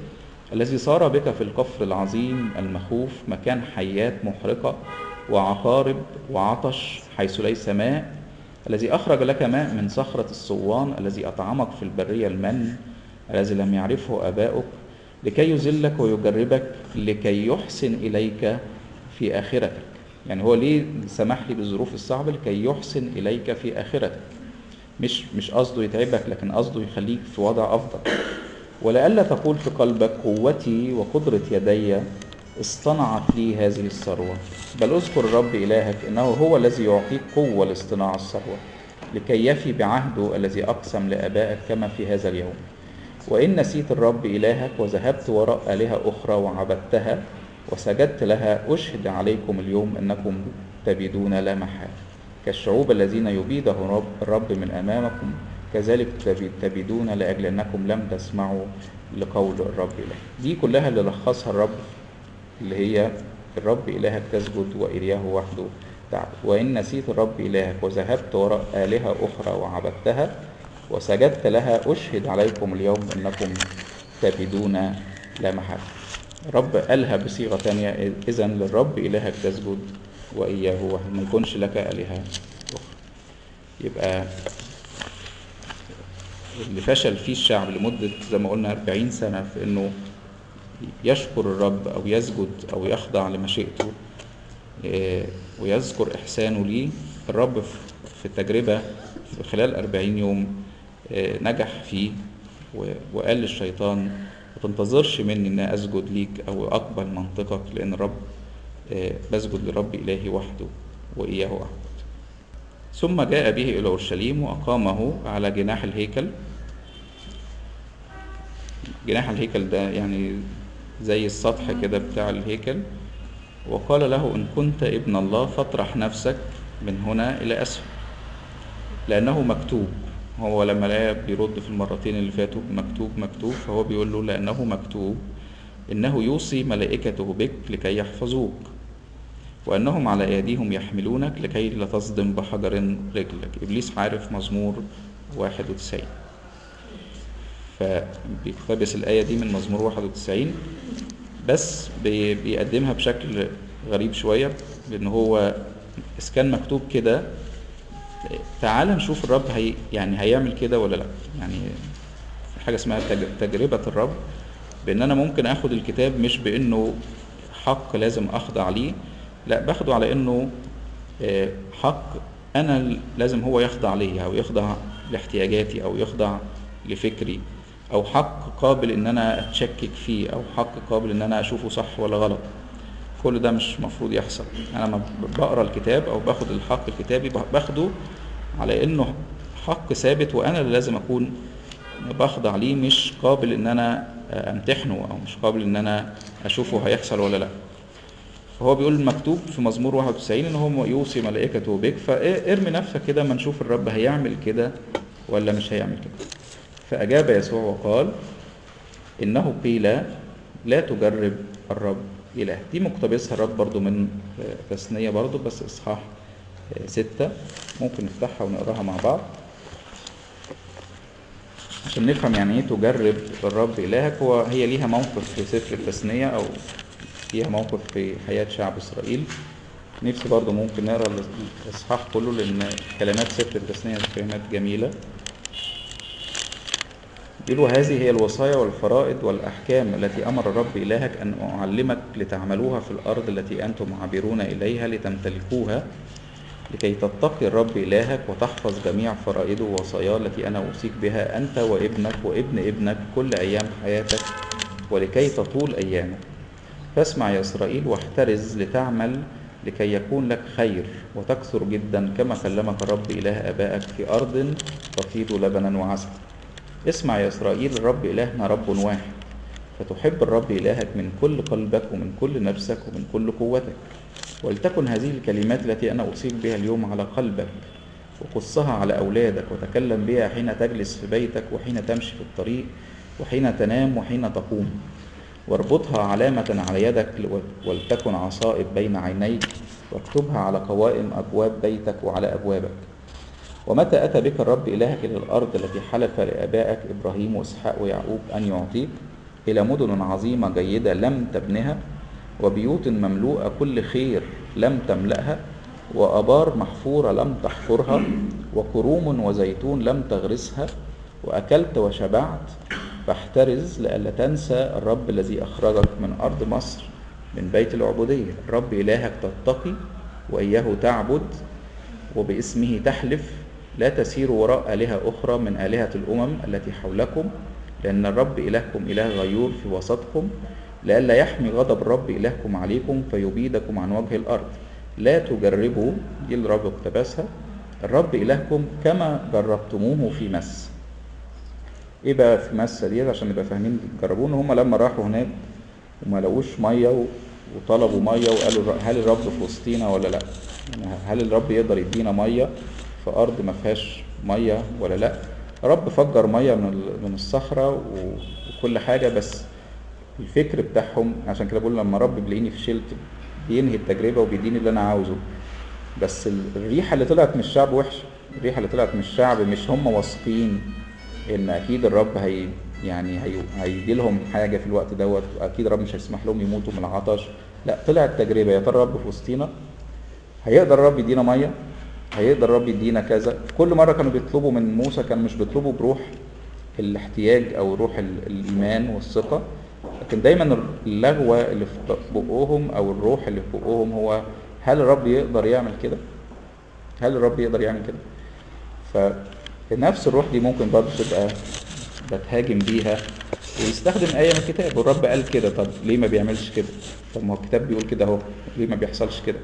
الذي صار بك في القفر العظيم المخوف مكان حيات محرقة وعقارب وعطش حيث ليس ماء الذي أخرج لك ماء من صخرة الصوان الذي أطعمك في البرية المن الذي لم يعرفه آباؤك لكي يذلك ويجربك لكي يحسن إليك في آخرتك يعني هو ليه سمح لي بالظروف الصعبة لكي يحسن إليك في آخرتك مش مش قصده يتعبك لكن قصده يخليك في وضع أفضل ولئلا تقول في قلبك قوتي وقدرة يدي اصطنعت لي هذه الثروة بل اذكر الرب إلهك إنه هو الذي يعطيك قوة لاصطناع الثروة لكي يفي بعهده الذي أقسم لآبائك كما في هذا اليوم وإن نسيت الرب إلهك وذهبت وراء آلهة أخرى وعبدتها وسجدت لها أشهد عليكم اليوم أنكم تبيدون لا محالة كالشعوب الذين يبيدهم الرب, الرب من أمامكم كذلك تبيدون لأجل أنكم لم تسمعوا لقول الرب إله دي كلها اللي لخصها الرب اللي هي الرب إلهك تسجد وإليه وحده تعبد وإن نسيت الرب إلهك وذهبت وراء آلهة أخرى وعبدتها وسجدت لها أشهد عليكم اليوم أنكم تبدون لا محالة رب قالها بصيغة تانية إذا للرب إلهك تسجد وإياه وحده ما يكونش لك آلهة أخرى يبقى اللي فشل فيه الشعب لمدة زي ما قلنا 40 سنة في إنه يشكر الرب أو يسجد أو يخضع لمشيئته ويذكر إحسانه ليه الرب في التجربة في خلال 40 يوم نجح فيه وقال للشيطان ما تنتظرش مني ان اسجد ليك او اقبل منطقك لان الرب بسجد لرب الهي وحده واياه اعبد ثم جاء به الى اورشليم واقامه على جناح الهيكل جناح الهيكل ده يعني زي السطح كده بتاع الهيكل وقال له ان كنت ابن الله فاطرح نفسك من هنا الى اسفل لانه مكتوب هو لما لا بيرد في المرتين اللي فاتوا مكتوب مكتوب فهو بيقول له لأنه مكتوب إنه يوصي ملائكته بك لكي يحفظوك وأنهم على أيديهم يحملونك لكي لا تصدم بحجر رجلك إبليس عارف مزمور 91 فبيقتبس الآية دي من مزمور 91 بس بيقدمها بشكل غريب شوية لأن هو إذا كان مكتوب كده تعال نشوف الرب هي يعني هيعمل كده ولا لا يعني حاجه اسمها تجربه الرب بان انا ممكن اخد الكتاب مش بانه حق لازم اخضع ليه لا باخده على انه حق انا لازم هو يخضع ليا او يخضع لاحتياجاتي او يخضع لفكري او حق قابل ان انا اتشكك فيه او حق قابل ان انا اشوفه صح ولا غلط كل ده مش مفروض يحصل انا لما بقرا الكتاب او باخد الحق الكتابي باخده على انه حق ثابت وانا اللي لازم اكون بخضع ليه مش قابل ان انا امتحنه او مش قابل ان انا اشوفه هيحصل ولا لا فهو بيقول مكتوب في مزمور 91 ان هو يوصي ملائكته بك فارمي نفسك كده ما نشوف الرب هيعمل كده ولا مش هيعمل كده فاجاب يسوع وقال انه قيل لا تجرب الرب إله دي مقتبسها الرب برضو من تثنية برضو بس إصحاح ستة ممكن نفتحها ونقراها مع بعض عشان نفهم يعني ايه تجرب الرب إلهك هو هي ليها موقف في سفر التثنية أو ليها موقف في حياة شعب إسرائيل نفسي برضو ممكن نقرا الإصحاح كله لأن كلمات سفر التثنية كلمات جميلة يقولوا هذه هي الوصايا والفرائض والأحكام التي أمر الرب إلهك أن أعلمك لتعملوها في الأرض التي أنتم عابرون إليها لتمتلكوها لكي تتقي الرب إلهك وتحفظ جميع فرائضه ووصاياه التي أنا أوصيك بها أنت وابنك وابن ابنك كل أيام حياتك ولكي تطول أيامك فاسمع يا إسرائيل واحترز لتعمل لكي يكون لك خير وتكثر جدا كما كلمك الرب إله آبائك في أرض تفيض لبنا وعسل اسمع يا إسرائيل الرب إلهنا رب واحد فتحب الرب إلهك من كل قلبك ومن كل نفسك ومن كل قوتك ولتكن هذه الكلمات التي أنا أوصيك بها اليوم على قلبك وقصها على أولادك وتكلم بها حين تجلس في بيتك وحين تمشي في الطريق وحين تنام وحين تقوم واربطها علامة على يدك ولتكن عصائب بين عينيك واكتبها على قوائم أبواب بيتك وعلى أبوابك ومتى أتى بك الرب إلهك إلى الأرض التي حلف لآبائك إبراهيم وإسحاق ويعقوب أن يعطيك إلى مدن عظيمة جيدة لم تبنها وبيوت مملوءة كل خير لم تملأها وأبار محفورة لم تحفرها وكروم وزيتون لم تغرسها وأكلت وشبعت فاحترز لئلا تنسى الرب الذي أخرجك من أرض مصر من بيت العبودية الرب إلهك تتقي وإياه تعبد وباسمه تحلف لا تسير وراء آلهة أخرى من آلهة الأمم التي حولكم لأن الرب إلهكم إله غيور في وسطكم لئلا يحمي غضب الرب إلهكم عليكم فيبيدكم عن وجه الأرض لا تجربوا دي اللي الرب اقتبسها الرب إلهكم كما جربتموه في مس ايه بقى في مس ديت عشان نبقى فاهمين جربوه ان هم لما راحوا هناك وما لقوش ميه و- وطلبوا ميه وقالوا الر- هل الرب في وسطينا ولا لا يعني هل الرب يقدر يدينا ميه في ارض ما فيهاش ميه ولا لا الرب فجر ميه من ال- من الصخره و- وكل حاجه بس الفكر بتاعهم عشان كده بقول لما رب بيلاقيني فشلت بينهي التجربه وبيديني اللي انا عاوزه بس ال- الريحه اللي طلعت من الشعب وحشه الريحه اللي طلعت من الشعب مش هم واثقين ان اكيد الرب هي يعني هي هيدي لهم حاجه في الوقت دوت واكيد الرب مش هيسمح لهم يموتوا من العطش لا طلعت تجربه يا ترى الرب في وسطينا هيقدر الرب يدينا ميه هيقدر الرب يدينا كذا كل مره كانوا بيطلبوا من موسى كانوا مش بيطلبوا بروح الاحتياج او روح ال- الايمان والثقه لكن دايما اللغوه اللي في بقهم او الروح اللي في بقهم هو هل الرب يقدر يعمل كده هل الرب يقدر يعمل كده فنفس الروح دي ممكن برضه تبقى بتهاجم بيها ويستخدم آية من الكتاب والرب قال كده طب ليه ما بيعملش كده طب ما هو الكتاب بيقول كده اهو ليه ما بيحصلش كده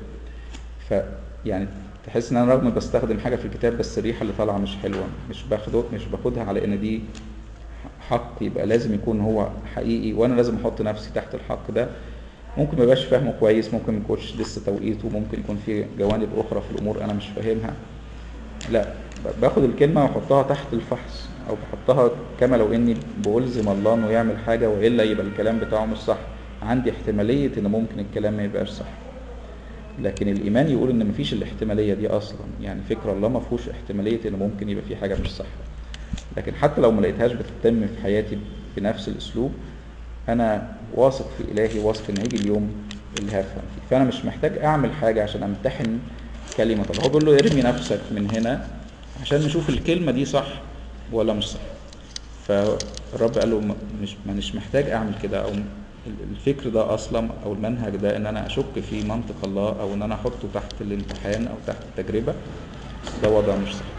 فيعني تحس ان انا رغم بستخدم حاجة في الكتاب بس الريحة اللي طالعة مش حلوة مش باخده مش باخدها على ان دي حق يبقى لازم يكون هو حقيقي وانا لازم احط نفسي تحت الحق ده ممكن ما يبقاش فاهمه كويس ممكن ما يكونش لسه توقيته ممكن يكون في جوانب اخرى في الامور انا مش فاهمها لا ب- باخد الكلمه واحطها تحت الفحص او بحطها كما لو اني بلزم الله انه يعمل حاجه والا يبقى الكلام بتاعه مش صح عندي احتماليه ان ممكن الكلام ما يبقاش صح لكن الايمان يقول ان مفيش الاحتماليه دي اصلا يعني فكر الله ما فيهوش احتماليه ان ممكن يبقى في حاجه مش صح لكن حتى لو ما لقيتهاش بتتم في حياتي بنفس الاسلوب انا واثق في الهي واثق ان هيجي اليوم اللي هفهم فيه فانا مش محتاج اعمل حاجه عشان امتحن كلمه الله هو بيقول له ارمي نفسك من هنا عشان نشوف الكلمه دي صح ولا مش صح فالرب قال له م- مش مش محتاج اعمل كده او ال- الفكر ده اصلا او المنهج ده ان انا اشك في منطق الله او ان انا احطه تحت الامتحان او تحت التجربه ده وضع مش صح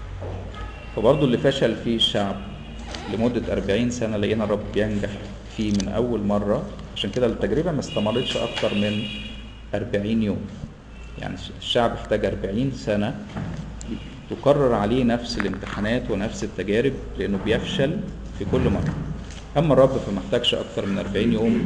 فبرضه اللي فشل فيه الشعب لمدة 40 سنة لقينا الرب بينجح فيه من أول مرة عشان كده التجربة ما استمرتش أكتر من 40 يوم يعني الشعب احتاج 40 سنة تكرر عليه نفس الامتحانات ونفس التجارب لأنه بيفشل في كل مرة أما الرب فما احتاجش أكتر من 40 يوم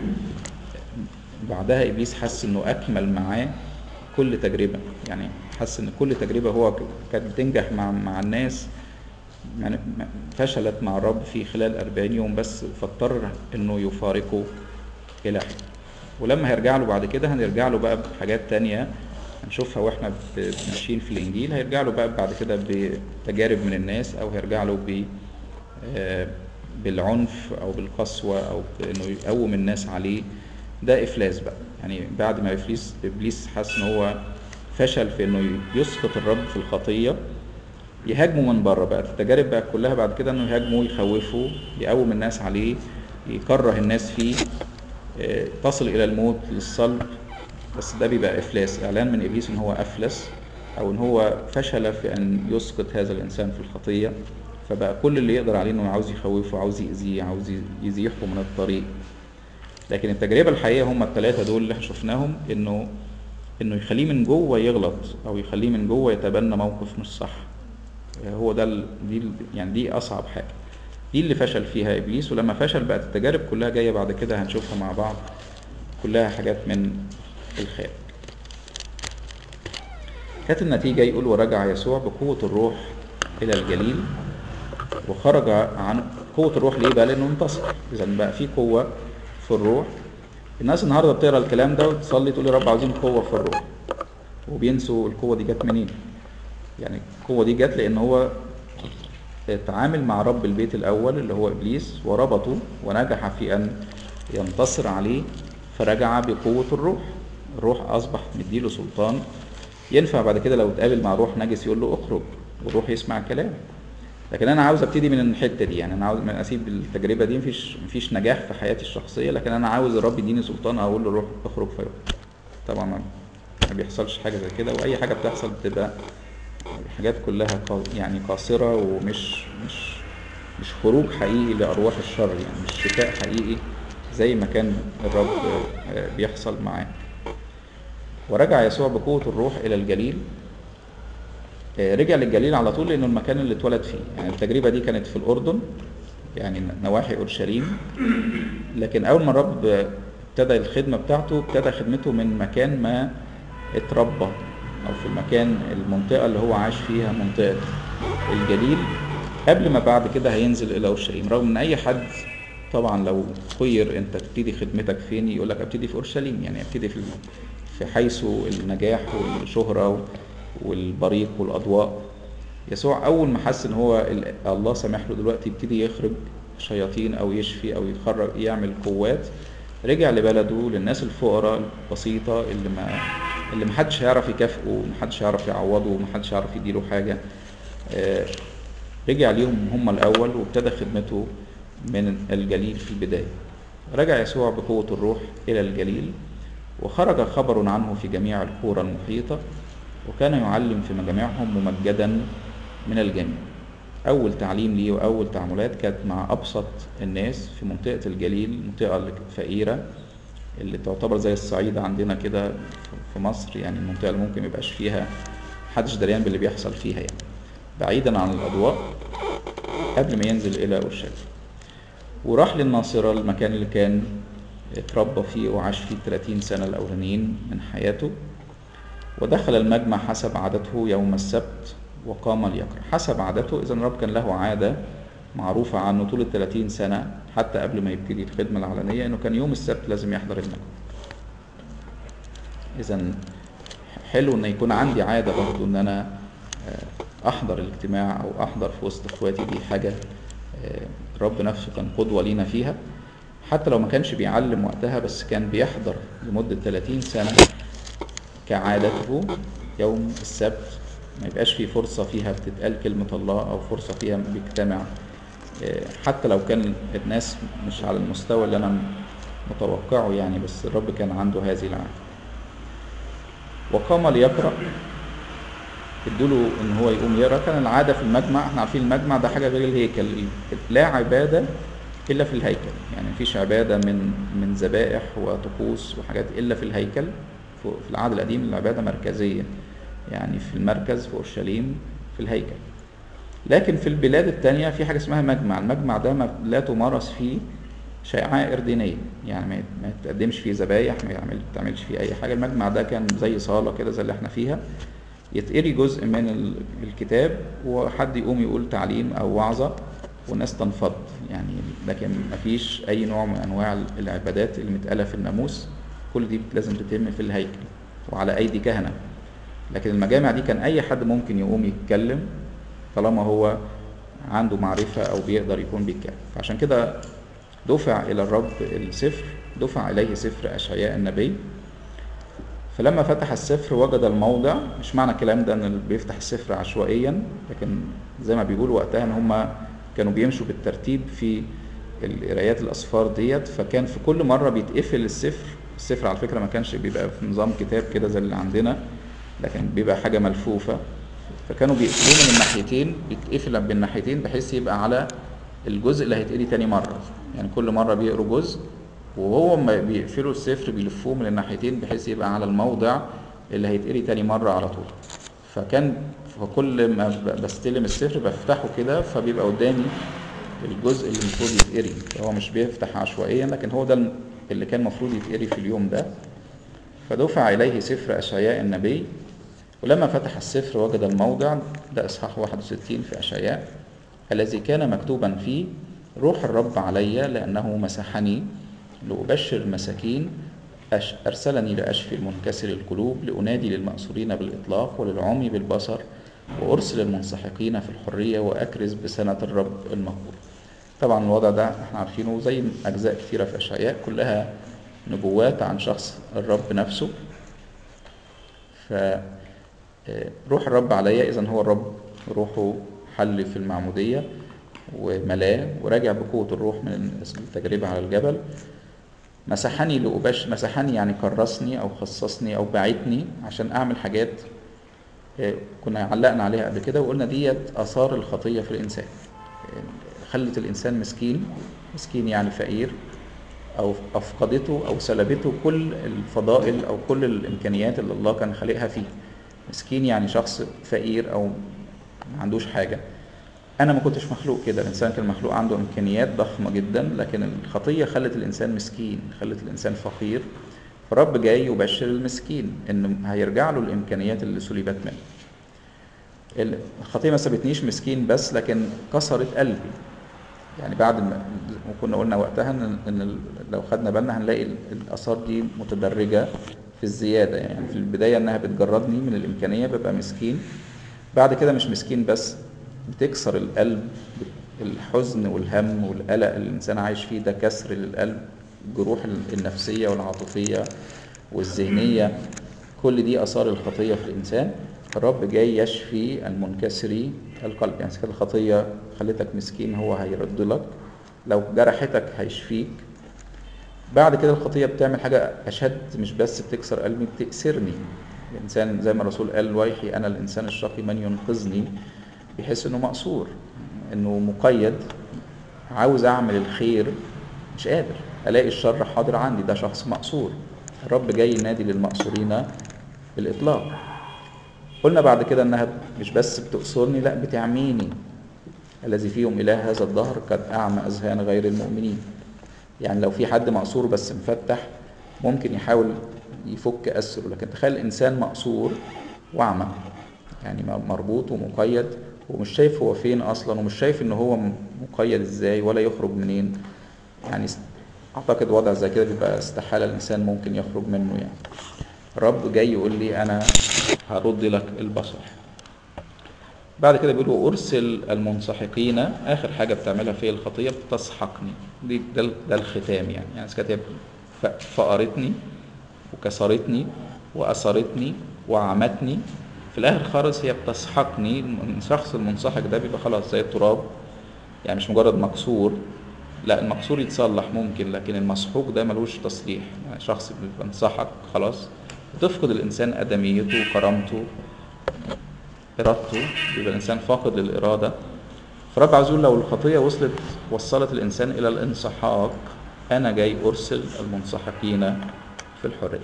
بعدها إبليس حس إنه أكمل معاه كل تجربة يعني حس إن كل تجربة هو ك- كانت بتنجح مع مع الناس يعني ما- فشلت مع الرب في خلال 40 يوم بس فاضطر انه يفارقه الى حين ولما هيرجع له بعد كده هنرجع له بقى بحاجات تانية هنشوفها واحنا ب- ماشيين في الانجيل هيرجع له بقى بعد كده بتجارب من الناس او هيرجع له ب آه، بالعنف او بالقسوة او بانه يقوم الناس عليه ده افلاس بقى يعني بعد ما ابليس ابليس حس ان هو فشل في انه يسقط الرب في الخطيه يهاجموا من بره بقى التجارب بقى كلها بعد كده انه يهاجموا يخوفوا يقوم الناس عليه يكره الناس فيه آه، تصل الى الموت للصلب بس ده بيبقى افلاس اعلان من ابليس ان هو افلس او ان هو فشل في ان يسقط هذا الانسان في الخطيه فبقى كل اللي يقدر عليه انه عاوز يخوفه عاوز يأذيه عاوز يزيحه من الطريق لكن التجربه الحقيقيه هم الثلاثه دول اللي احنا شفناهم انه انه يخليه من جوه يغلط او يخليه من جوه يتبنى موقف مش صح هو ده ال- دي ال- يعني دي اصعب حاجه دي اللي فشل فيها ابليس ولما فشل بقت التجارب كلها جايه بعد كده هنشوفها مع بعض كلها حاجات من الخارج كانت النتيجه يقول ورجع يسوع بقوه الروح الى الجليل وخرج عن قوه الروح ليه بقى لانه انتصر اذا بقى في قوه في الروح الناس النهارده بتقرا الكلام ده وتصلي تقول يا رب عاوزين قوه في الروح وبينسوا القوه دي جت منين يعني القوه دي جت لان هو اتعامل مع رب البيت الأول اللي هو إبليس وربطه ونجح في أن ينتصر عليه فرجع بقوة الروح الروح أصبح مديله سلطان ينفع بعد كده لو اتقابل مع روح نجس يقول له اخرج والروح يسمع كلامه لكن انا عاوز ابتدي من الحته دي يعني انا عاوز اسيب التجربه دي مفيش مفيش نجاح في حياتي الشخصيه لكن انا عاوز الرب يديني سلطان اقول له روح اخرج فيخرج طبعا ما ما بيحصلش حاجه زي كده واي حاجه بتحصل بتبقى حاجات كلها قا- يعني قاصره ومش مش مش خروج حقيقي لارواح الشر يعني مش شفاء حقيقي زي ما كان الرب آه، بيحصل معاه ورجع يسوع بقوة الروح إلى الجليل آه، رجع للجليل على طول لأنه المكان اللي اتولد فيه يعني التجربة دي كانت في الأردن يعني نواحي أورشليم لكن أول ما الرب ابتدى الخدمة بتاعته ابتدى خدمته من مكان ما اتربى أو في المكان المنطقة اللي هو عاش فيها منطقة الجليل قبل ما بعد كده هينزل إلى أورشليم رغم إن أي حد طبعا لو خير أنت تبتدي خدمتك فين يقول لك ابتدي في أورشليم يعني ابتدي في في حيث النجاح والشهرة والبريق والأضواء يسوع أول ما حس إن هو ال- الله سامح له دلوقتي يبتدي يخرج شياطين أو يشفي أو يخرج يعمل قوات رجع لبلده للناس الفقراء البسيطة اللي ما اللي محدش هيعرف يكافئه محدش هيعرف يعوضه محدش هيعرف يديله حاجة آه، رجع ليهم هم الأول وابتدى خدمته من الجليل في البداية رجع يسوع بقوة الروح إلى الجليل وخرج خبر عنه في جميع القرى المحيطة وكان يعلم في مجامعهم ممجدا من الجميع أول تعليم ليه وأول تعاملات كانت مع أبسط الناس في منطقة الجليل المنطقة الفقيرة اللي تعتبر زي الصعيد عندنا كده في مصر يعني المنطقة اللي ممكن ميبقاش فيها محدش دريان باللي بيحصل فيها يعني بعيدا عن الأضواء قبل ما ينزل إلى أورشليم وراح للناصرة المكان اللي كان اتربى فيه وعاش فيه 30 سنة الأولانيين من حياته ودخل المجمع حسب عادته يوم السبت وقام ليقرأ حسب عادته إذا الرب كان له عادة معروفة عنه طول ال 30 سنة حتى قبل ما يبتدي الخدمة العلنية إنه كان يوم السبت لازم يحضر المجمع إذا حلو إن يكون عندي عادة برضو إن أنا آه، أحضر الاجتماع أو أحضر في وسط إخواتي دي حاجة آه، الرب نفسه كان قدوة لينا فيها حتى لو ما كانش بيعلم وقتها بس كان بيحضر لمدة 30 سنة كعادته يوم السبت ما يبقاش في فرصة فيها بتتقال كلمة الله أو فرصة فيها بيجتمع آه، حتى لو كان الناس مش على المستوى اللي أنا متوقعه يعني بس الرب كان عنده هذه العادة وقام ليقرأ ادوله ان هو يقوم يقرا كان العاده في المجمع احنا عارفين المجمع ده حاجه غير الهيكل لا عباده الا في الهيكل يعني مفيش عباده من من ذبائح وطقوس وحاجات الا في الهيكل في في العهد القديم العباده مركزيه يعني في المركز في اورشليم في الهيكل لكن في البلاد التانية في حاجه اسمها مجمع المجمع ده ما- لا تمارس فيه شعائر دينيه يعني ما ما يتقدمش فيه ذبايح ما يعمل- ما تعملش فيه اي حاجه المجمع ده كان زي صاله كده زي اللي احنا فيها يتقري جزء من ال- الكتاب وحد يقوم يقول تعليم او وعظه والناس تنفض يعني لكن مفيش اي نوع من انواع العبادات اللي متقاله في الناموس كل دي لازم تتم في الهيكل وعلى ايدي كهنه لكن المجامع دي كان اي حد ممكن يقوم يتكلم طالما هو عنده معرفه او بيقدر يكون بيتكلم فعشان كده دفع الى الرب السفر دفع اليه سفر اشعياء النبي فلما فتح السفر وجد الموضع مش معنى الكلام ده ان اللي بيفتح السفر عشوائيا لكن زي ما بيقولوا وقتها ان هم كانوا بيمشوا بالترتيب في القرايات الاسفار ديت فكان في كل مره بيتقفل السفر السفر على فكره ما كانش بيبقى في نظام كتاب كده زي اللي عندنا لكن بيبقى حاجه ملفوفه فكانوا بيقفلوه من الناحيتين بيتقفل بالناحيتين بحيث يبقى على الجزء اللي هيتقري تاني مره يعني كل مره بيقروا جزء وهو ما بيقفلوا السفر بيلفوه من الناحيتين بحيث يبقى على الموضع اللي هيتقري تاني مرة على طول فكان فكل ما ب- بستلم السفر بفتحه كده فبيبقى قدامي الجزء اللي المفروض يتقري هو مش بيفتح عشوائيا لكن هو ده اللي كان المفروض يتقري في اليوم ده فدفع إليه سفر أشعياء النبي ولما فتح السفر وجد الموضع ده إصحاح 61 في أشعياء الذي كان مكتوبا فيه روح الرب علي لأنه مسحني لأبشر المساكين أش أرسلني لأشفي المنكسر القلوب لأنادي للمأسورين بالإطلاق وللعمي بالبصر وأرسل المنسحقين في الحرية وأكرز بسنة الرب المقبول طبعا الوضع ده احنا عارفينه زي أجزاء كثيرة في أشعياء كلها نبوات عن شخص الرب نفسه ف روح الرب عليا إذا هو الرب روحه حل في المعمودية وملاه وراجع بقوة الروح من التجربة على الجبل مسحني لأبش مسحني يعني كرسني أو خصصني أو بعتني عشان أعمل حاجات كنا علقنا عليها قبل كده وقلنا ديت آثار الخطية في الإنسان خلت الإنسان مسكين مسكين يعني فقير أو أفقدته أو سلبته كل الفضائل أو كل الإمكانيات اللي الله كان خالقها فيه مسكين يعني شخص فقير أو ما عندوش حاجة أنا ما كنتش مخلوق كده الإنسان كان مخلوق عنده إمكانيات ضخمة جدا لكن الخطية خلت الإنسان مسكين خلت الإنسان فقير فالرب جاي يبشر المسكين إنه هيرجع له الإمكانيات اللي سلبت منه الخطية ما سابتنيش مسكين بس لكن كسرت قلبي يعني بعد ما وكنا قلنا وقتها ان, إن لو خدنا بالنا هنلاقي الاثار دي متدرجه في الزياده يعني في البدايه انها بتجردني من الامكانيه ببقى مسكين بعد كده مش مسكين بس بتكسر القلب الحزن والهم والقلق اللي الانسان عايش فيه ده كسر للقلب الجروح النفسيه والعاطفيه والذهنيه كل دي اثار الخطيه في الانسان الرب جاي يشفي المنكسري القلب يعني كده الخطيه خلتك مسكين هو هيرد لك لو جرحتك هيشفيك بعد كده الخطيه بتعمل حاجه اشد مش بس بتكسر قلبي بتأسرني الانسان زي ما الرسول قال ويحي انا الانسان الشقي من ينقذني بيحس انه مقصور انه مقيد عاوز اعمل الخير مش قادر الاقي الشر حاضر عندي ده شخص مقصور الرب جاي ينادي للمقصورين بالاطلاق قلنا بعد كده انها مش بس بتقصرني لا بتعميني الذي فيهم اله هذا الدهر قد اعمى اذهان غير المؤمنين يعني لو في حد مقصور بس مفتح ممكن يحاول يفك اسره لكن تخيل انسان مقصور واعمى يعني مربوط ومقيد ومش شايف هو فين اصلا ومش شايف ان هو مقيد ازاي ولا يخرج منين يعني اعتقد وضع زي كده بيبقى استحاله الانسان ممكن يخرج منه يعني الرب جاي يقول لي انا هرد لك البصر بعد كده بيقولوا ارسل المنسحقين اخر حاجه بتعملها في الخطيه بتسحقني دي ده, ده الختام يعني يعني كانت فقرتني وكسرتني واثرتني وعمتني في الاخر خالص هي بتسحقني الشخص المنسحق ده بيبقى خلاص زي التراب يعني مش مجرد مكسور لا المكسور يتصلح ممكن لكن المسحوق ده ملوش تصليح يعني شخص بيبقى انسحق خلاص بتفقد الانسان ادميته وكرامته ارادته بيبقى الانسان فاقد للاراده فرب عاوز يقول لو الخطيه وصلت وصلت الانسان الى الانسحاق انا جاي ارسل المنسحقين في الحريه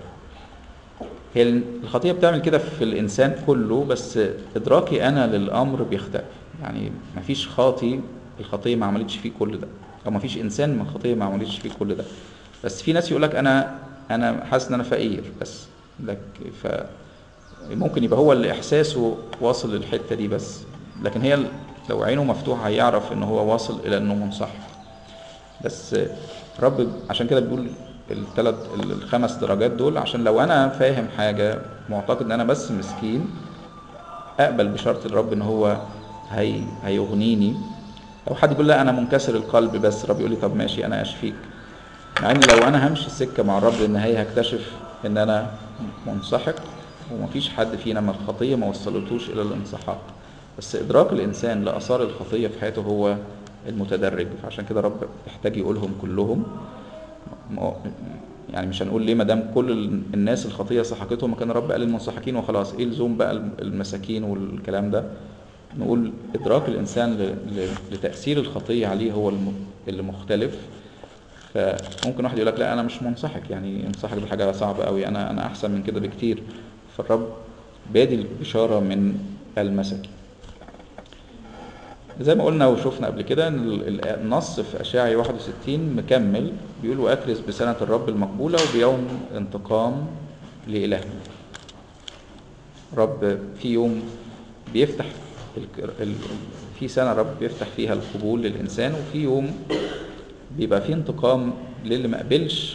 هي الخطيه بتعمل كده في الانسان كله بس ادراكي انا للامر بيختلف يعني مفيش خاطي الخطيه ما عملتش فيه كل ده او مفيش انسان من الخطيه ما عملتش فيه كل ده بس في ناس يقول لك انا انا حاسس ان انا فقير بس لك ف ممكن يبقى هو اللي احساسه واصل للحته دي بس لكن هي لو عينه مفتوحه هيعرف ان هو واصل الى انه منصح بس رب عشان كده بيقول الثلاث الخمس درجات دول عشان لو انا فاهم حاجه معتقد ان انا بس مسكين اقبل بشرط الرب ان هو هي هيغنيني لو حد بيقول لا انا منكسر القلب بس الرب يقول لي طب ماشي انا اشفيك مع ان لو انا همشي السكه مع الرب ان هي هكتشف ان انا منسحق ومفيش حد فينا من الخطيه ما وصلتوش الى الانسحاق بس ادراك الانسان لاثار الخطيه في حياته هو المتدرج فعشان كده رب يحتاج يقولهم كلهم يعني مش هنقول ليه ما دام كل الناس الخطيه سحقتهم كان رب قال المنسحقين وخلاص ايه لزوم بقى المساكين والكلام ده نقول ادراك الانسان لتاثير الخطيه عليه هو اللي مختلف فممكن واحد يقول لك لا انا مش منسحق يعني انسحق دي حاجه صعبه قوي انا انا احسن من كده بكتير فالرب بادي البشاره من المساكين زي ما قلنا وشفنا قبل كده ان النص في اشعياء 61 مكمل بيقول واكرز بسنه الرب المقبوله وبيوم انتقام لالهنا رب في يوم بيفتح في سنه رب بيفتح فيها القبول للانسان وفي يوم بيبقى في انتقام للي ما قبلش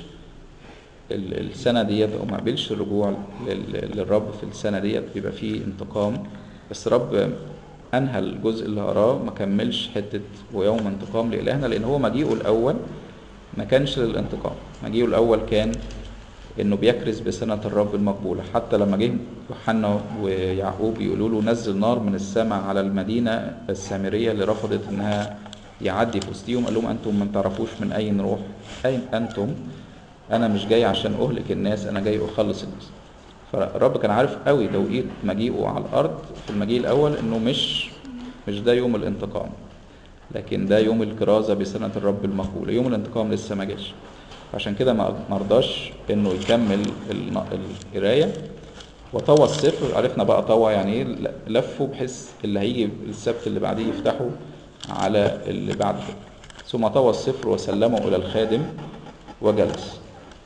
السنه ديت او ما قبلش الرجوع للرب في السنه ديت بيبقى في انتقام بس رب انهى الجزء اللي قراه ما كملش حته ويوم انتقام لالهنا لان هو مجيئه الاول ما كانش للانتقام مجيئه الاول كان انه بيكرز بسنه الرب المقبوله حتى لما جه يوحنا ويعقوب يقولوا له نزل نار من السماء على المدينه السامريه اللي رفضت انها يعدي في وسطيهم قال لهم انتم ما تعرفوش من اي نروح اين انتم انا مش جاي عشان اهلك الناس انا جاي اخلص الناس فالرب كان عارف قوي توقيت مجيئه على الارض في المجيء الاول انه مش مش ده يوم الانتقام لكن ده يوم الكرازه بسنه الرب المقبوله يوم الانتقام لسه ما جاش عشان كده ما مرضاش انه يكمل الن- القرايه وطوى السفر عرفنا بقى طوى يعني ايه لفه بحيث اللي هيجي السبت اللي بعديه يفتحه على اللي بعد كده ثم طوى السفر وسلمه الى الخادم وجلس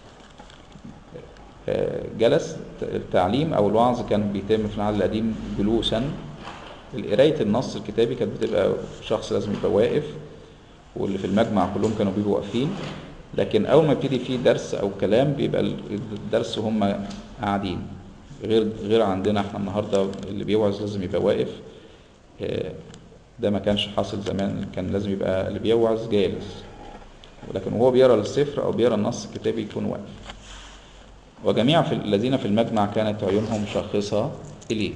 آه، جلس التعليم او الوعظ كان بيتم في العهد القديم جلوسا قرايه النص الكتابي كانت بتبقى شخص لازم يبقى واقف واللي في المجمع كلهم كانوا بيبقوا واقفين لكن اول ما يبتدي فيه درس او كلام بيبقى الدرس هم قاعدين غير غير عندنا احنا النهارده اللي بيوعظ لازم يبقى واقف آه، ده ما كانش حاصل زمان كان لازم يبقى اللي بيوعظ جالس ولكن وهو بيقرا السفر او بيقرا النص الكتابي يكون واقف وجميع في الذين في المجمع كانت عيونهم شاخصة إليه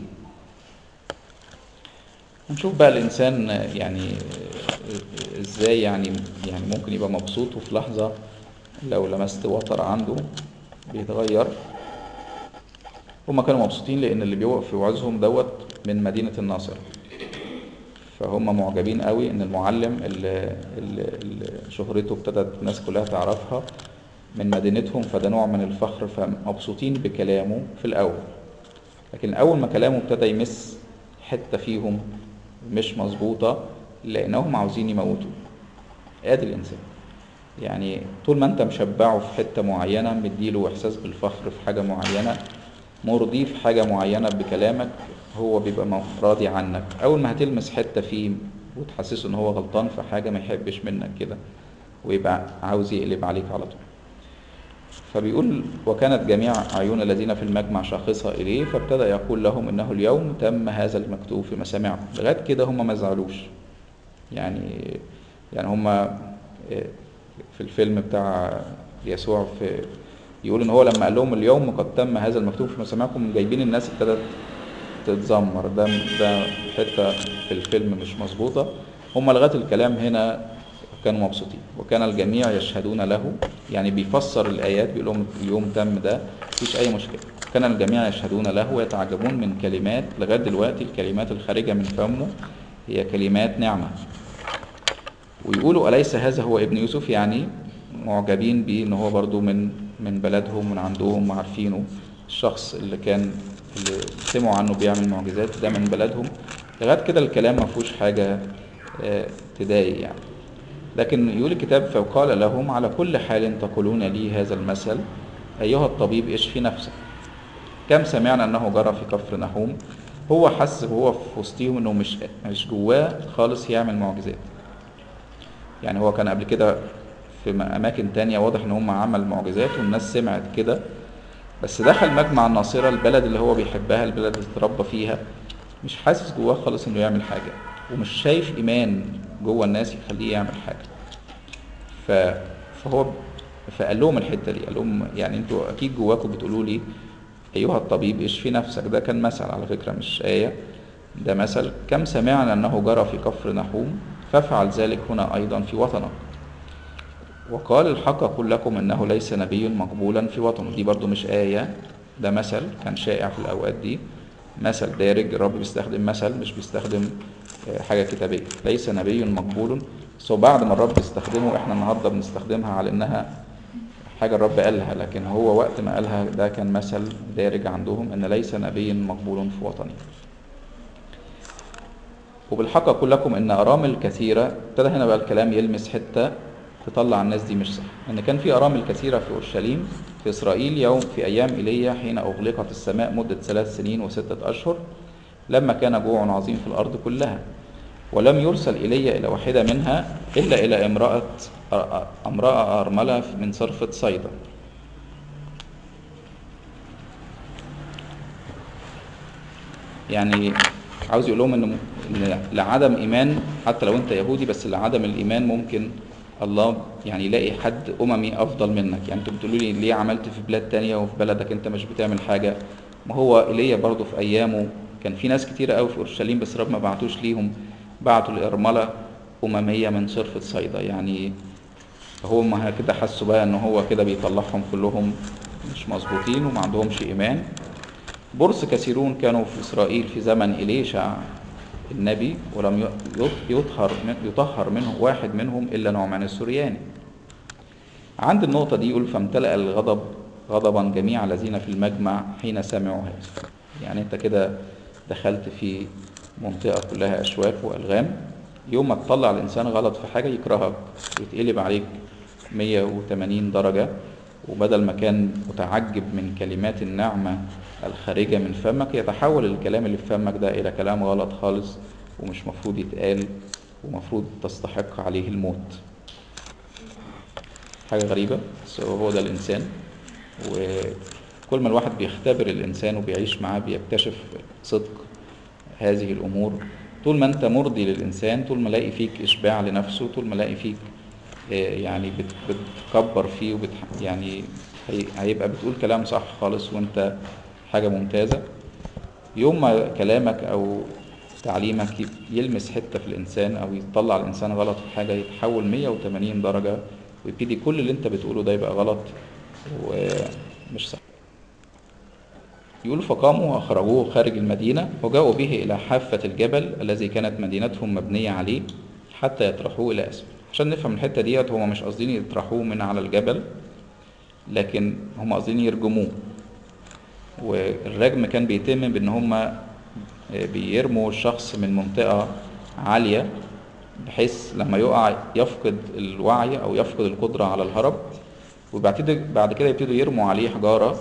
نشوف بقى الإنسان يعني إزاي يعني يعني ممكن يبقى مبسوط وفي لحظة لو لمست وتر عنده بيتغير هما كانوا مبسوطين لأن اللي بيوقف في وعظهم دوت من مدينة الناصر فهم معجبين قوي ان المعلم اللي, اللي, اللي شهرته ابتدت الناس كلها تعرفها من مدينتهم فده نوع من الفخر فمبسوطين بكلامه في الأول لكن أول ما كلامه ابتدى يمس حتة فيهم مش مظبوطة لأنهم عاوزين يموتوا آدي الإنسان يعني طول ما أنت مشبعه في حتة معينة مديله إحساس بالفخر في حاجة معينة مرضيه في حاجة معينة بكلامك هو بيبقى راضي عنك أول ما هتلمس حتة فيه وتحسسه إن هو غلطان في حاجة ما يحبش منك كده ويبقى عاوز يقلب عليك على طول فبيقول وكانت جميع عيون الذين في المجمع شاخصة إليه فابتدى يقول لهم إنه اليوم تم هذا المكتوب في مسامعكم لغاية كده هم ما زعلوش يعني يعني هم في الفيلم بتاع يسوع في يقول إن هو لما قال لهم اليوم قد تم هذا المكتوب في مسامعكم جايبين الناس ابتدت تتذمر ده ده حتة في الفيلم مش مظبوطة هم لغاية الكلام هنا كانوا مبسوطين وكان الجميع يشهدون له يعني بيفسر الآيات بيقول لهم اليوم تم ده مفيش أي مشكلة كان الجميع يشهدون له ويتعجبون من كلمات لغاية دلوقتي الكلمات الخارجة من فمه هي كلمات نعمة ويقولوا أليس هذا هو ابن يوسف يعني معجبين بيه إن هو برضو من من بلدهم من عندهم وعارفينه الشخص اللي كان اللي سمعوا عنه بيعمل معجزات ده من بلدهم لغاية كده الكلام ما فيهوش حاجة تضايق يعني لكن يقول الكتاب فقال لهم على كل حال تقولون لي هذا المثل أيها الطبيب اشفي نفسك كم سمعنا أنه جرى في كفر نحوم هو حس وهو في وسطيهم أنه مش مش جواه خالص يعمل معجزات يعني هو كان قبل كده في أماكن تانية واضح إن هم عمل معجزات والناس سمعت كده بس دخل مجمع الناصرة البلد اللي هو بيحبها البلد اللي اتربى فيها مش حاسس جواه خالص إنه يعمل حاجة ومش شايف إيمان جوه الناس يخليه يعمل حاجة ف... فهو فقال لهم الحته دي قال لهم يعني انتوا اكيد جواكم بتقولوا لي ايها الطبيب اشفي نفسك ده كان مثل على فكره مش ايه ده مثل كم سمعنا انه جرى في كفر نحوم فافعل ذلك هنا ايضا في وطنك وقال الحق اقول لكم انه ليس نبي مقبولا في وطنه دي برضو مش ايه ده مثل كان شائع في الاوقات دي مثل دارج الرب بيستخدم مثل مش بيستخدم حاجه كتابيه ليس نبي مقبول بس هو بعد ما الرب استخدمه احنا النهارده بنستخدمها على انها حاجه الرب قالها لكن هو وقت ما قالها ده كان مثل دارج عندهم ان ليس نبي مقبول في وطني وبالحق اقول لكم ان ارامل كثيره ابتدى هنا بقى الكلام يلمس حته تطلع الناس دي مش صح ان كان في ارامل كثيره في اورشليم في اسرائيل يوم في ايام ايليا حين اغلقت السماء مده ثلاث سنين وسته اشهر لما كان جوع عظيم في الارض كلها ولم يرسل إلي إلى واحدة منها إلا إلى امرأة امرأة أرملة من صرفة صيدا يعني عاوز يقول لهم ان ان لعدم ايمان حتى لو انت يهودي بس لعدم الايمان ممكن الله يعني يلاقي حد اممي افضل منك يعني انتوا بتقولوا لي ليه عملت في بلاد تانية وفي بلدك انت مش بتعمل حاجه ما هو ايليا برضه في ايامه كان في ناس كتيره قوي في اورشليم بس رب ما بعتوش ليهم بعتوا لارمله امميه من صرفه صيدا يعني هم كده حسوا بقى ان هو كده بيطلعهم كلهم مش مظبوطين وما عندهمش ايمان برص كثيرون كانوا في اسرائيل في زمن اليشع النبي ولم يطهر يطهر منه واحد منهم الا نعمان السورياني عند النقطة دي يقول فامتلأ الغضب غضبا جميع الذين في المجمع حين سمعوا هذا يعني انت كده دخلت في منطقة كلها أشواك وألغام يوم ما تطلع الإنسان غلط في حاجة يكرهك ويتقلب عليك 180 درجة وبدل ما كان متعجب من كلمات النعمة الخارجة من فمك يتحول الكلام اللي في فمك ده إلى كلام غلط خالص ومش مفروض يتقال ومفروض تستحق عليه الموت حاجة غريبة بس هو ده الإنسان وكل ما الواحد بيختبر الإنسان وبيعيش معاه بيكتشف صدق هذه الأمور طول ما أنت مرضي للإنسان طول ما لاقي فيك إشباع لنفسه طول ما لاقي فيك يعني بتكبر فيه وبت يعني هيبقى بتقول كلام صح خالص وانت حاجة ممتازة يوم ما كلامك او تعليمك يلمس حتة في الانسان او يطلع الانسان غلط في حاجة يتحول 180 درجة ويبتدي كل اللي انت بتقوله ده يبقى غلط ومش صح يقول فقاموا وأخرجوه خارج المدينة وجاءوا به إلى حافة الجبل الذي كانت مدينتهم مبنية عليه حتى يطرحوه إلى أسفل عشان نفهم الحته ديت هما مش قاصدين يطرحوه من على الجبل لكن هما قاصدين يرجموه والرجم كان بيتم بان هما بيرموا الشخص من منطقه عاليه بحيث لما يقع يفقد الوعي او يفقد القدره على الهرب وبعد بعد كده يبتدوا يرموا عليه حجاره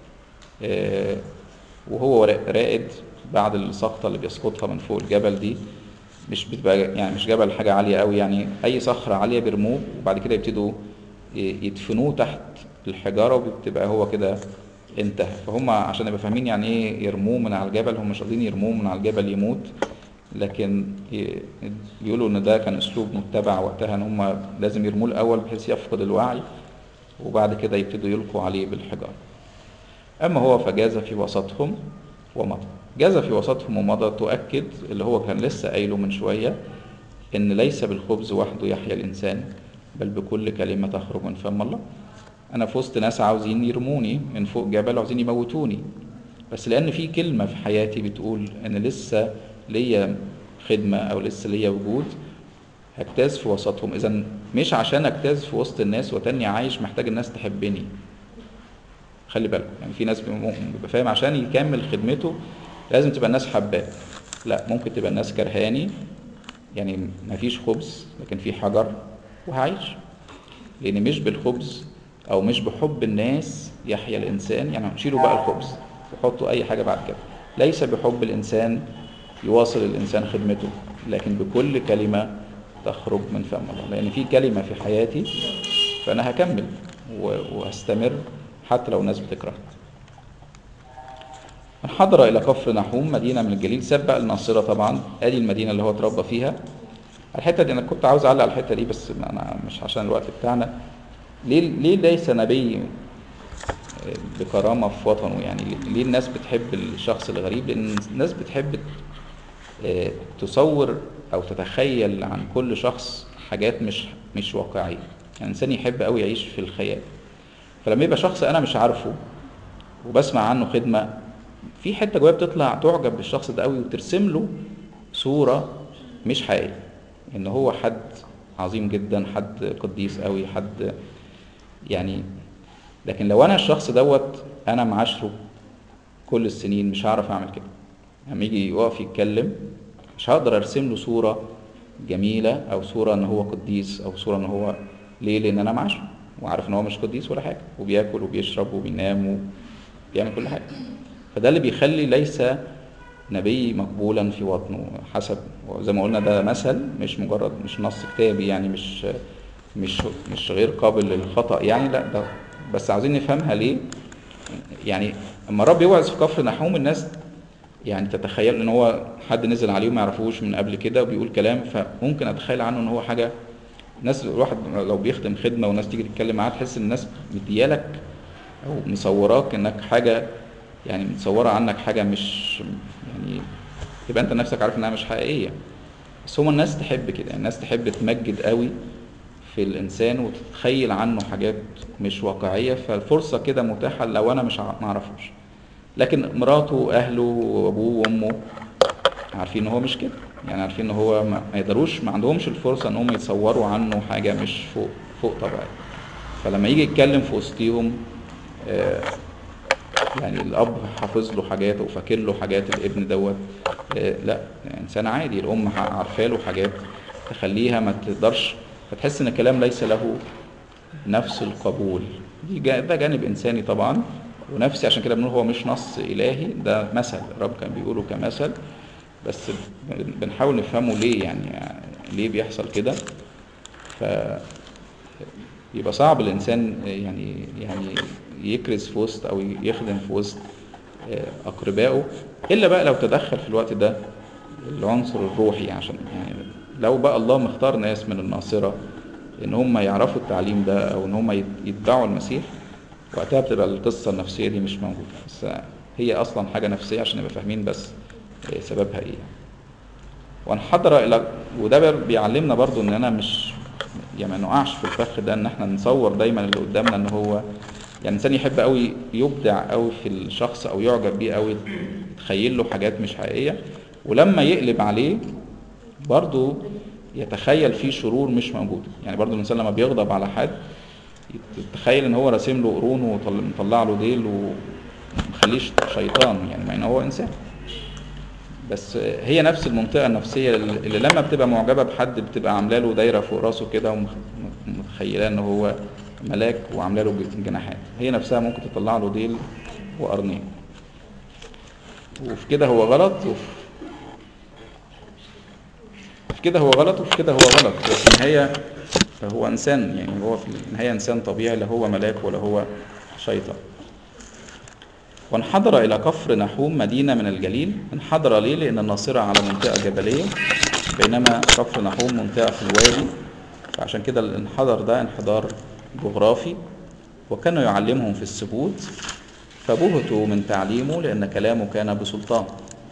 وهو راقد بعد السقطه اللي بيسقطها من فوق الجبل دي مش بتبقى يعني مش جبل حاجة عالية قوي يعني أي صخرة عالية بيرموه وبعد كده يبتدوا يدفنوه تحت الحجارة وبتبقى هو كده انتهى فهم عشان يبقى فاهمين يعني ايه يرموه من على الجبل هم مش قاصدين يرموه من على الجبل يموت لكن يقولوا ان ده كان اسلوب متبع وقتها ان هم لازم يرموه الاول بحيث يفقد الوعي وبعد كده يبتدوا يلقوا عليه بالحجارة اما هو فجاز في وسطهم ومضى جاز في وسطهم ومضى تؤكد اللي هو كان لسه قايله من شوية إن ليس بالخبز وحده يحيا الإنسان بل بكل كلمة تخرج من فم الله أنا في وسط ناس عاوزين يرموني من فوق جبل عاوزين يموتوني بس لأن في كلمة في حياتي بتقول إن لسه ليا خدمة أو لسه ليا وجود هجتاز في وسطهم إذا مش عشان أجتاز في وسط الناس وتاني عايش محتاج الناس تحبني خلي بالكم يعني في ناس بيبقى فاهم عشان يكمل خدمته لازم تبقى الناس حباه لا ممكن تبقى الناس كرهاني يعني مفيش خبز لكن في حجر وهعيش لان مش بالخبز او مش بحب الناس يحيا الانسان يعني شيلوا بقى الخبز وحطوا اي حاجه بعد كده ليس بحب الانسان يواصل الانسان خدمته لكن بكل كلمه تخرج من فم الله لان في كلمه في حياتي فانا هكمل وهستمر حتى لو الناس بتكرهني انحدر إلى كفر نحوم مدينة من الجليل ساب بقى الناصرة طبعا ادي المدينة اللي هو اتربى فيها الحتة دي أنا كنت عاوز أعلق على الحتة دي بس أنا مش عشان الوقت بتاعنا ليه ليه ليس نبي بكرامة في وطنه يعني ليه الناس بتحب الشخص الغريب لأن الناس بتحب تصور أو تتخيل عن كل شخص حاجات مش مش واقعية يعني الإنسان يحب أوي يعيش في الخيال فلما يبقى شخص أنا مش عارفه وبسمع عنه خدمة في حته جوايا بتطلع تعجب بالشخص ده قوي وترسم له صوره مش حقيقيه ان هو حد عظيم جدا حد قديس قوي حد يعني لكن لو انا الشخص دوت انا معاشره كل السنين مش هعرف اعمل كده لما يجي يقف يتكلم مش هقدر ارسم له صوره جميله او صوره ان هو قديس او صوره ان هو ليه لان انا معاشره وعارف ان هو مش قديس ولا حاجه وبياكل وبيشرب وبينام وبيعمل كل حاجه فده اللي بيخلي ليس نبي مقبولا في وطنه حسب زي ما قلنا ده مثل مش مجرد مش نص كتابي يعني مش مش مش غير قابل للخطأ يعني لا ده بس عاوزين نفهمها ليه يعني اما الرب يوعظ في كفر نحوم الناس يعني تتخيل ان هو حد نزل عليه وما يعرفوش من قبل كده وبيقول كلام فممكن اتخيل عنه ان هو حاجه ناس الواحد لو بيخدم خدمه والناس تيجي تتكلم معاه تحس ان الناس مديالك او مصوراك انك حاجه يعني متصوره عنك حاجه مش يعني تبقى انت نفسك عارف انها مش حقيقيه بس هما الناس تحب كده يعني الناس تحب تمجد قوي في الانسان وتتخيل عنه حاجات مش واقعيه فالفرصه كده متاحه لو انا مش ع- معرفوش لكن مراته واهله وابوه وامه عارفين ان هو مش كده يعني عارفين ان هو ما ما يقدروش ما عندهمش الفرصه ان هم يتصوروا عنه حاجه مش فوق فوق طبيعيه فلما يجي يتكلم في وسطيهم آه، يعني الاب حافظ له حاجات وفاكر له حاجات الابن دوت آه، لا انسان عادي الام ح- عارفه له حاجات تخليها ما تقدرش فتحس ان الكلام ليس له نفس القبول دي جا- ده جانب انساني طبعا ونفسي عشان كده بنقول هو مش نص الهي ده مثل الرب كان بيقوله كمثل بس بن- بنحاول نفهمه ليه يعني, يعني ليه بيحصل كده ف يبقى صعب الانسان يعني يعني يكرز في وسط او يخدم في وسط آه، اقربائه الا بقى لو تدخل في الوقت ده العنصر الروحي عشان يعني لو بقى الله مختار ناس من الناصره ان هم يعرفوا التعليم ده او ان هم يت- يتبعوا المسيح وقتها بتبقى القصه النفسيه دي مش موجوده بس هي اصلا حاجه نفسيه عشان نبقى فاهمين بس آه، سببها ايه وانحدر الى وده بر- بيعلمنا برضو ان انا مش يعني ما نقعش في الفخ ده ان احنا نصور دايما اللي قدامنا ان هو يعني الانسان يحب قوي يبدع قوي في الشخص او يعجب بيه قوي يتخيل له حاجات مش حقيقيه ولما يقلب عليه برضو يتخيل فيه شرور مش موجوده يعني برضو الانسان لما بيغضب على حد يتخيل ان هو راسم له قرون ومطلع له ديل ومخليش شيطان يعني مع ان هو انسان بس هي نفس المنطقة النفسية اللي لما بتبقى معجبة بحد بتبقى عاملة له دايرة فوق راسه كده ومتخيلاه ان هو ملاك وعاملة له جناحات هي نفسها ممكن تطلع له ديل وقرنين وفي كده هو غلط وفي في كده هو غلط وفي كده هو غلط وفي النهاية هو إنسان يعني هو في النهاية إنسان طبيعي لا هو ملاك ولا هو شيطان وانحدر إلى كفر نحوم مدينة من الجليل انحدر ليه لأن الناصرة على منطقة جبلية بينما كفر نحوم منطقة في الوادي فعشان كده الانحدر ده انحدار جغرافي وكان يعلمهم في السبوت فبهتوا من تعليمه لأن كلامه كان بسلطان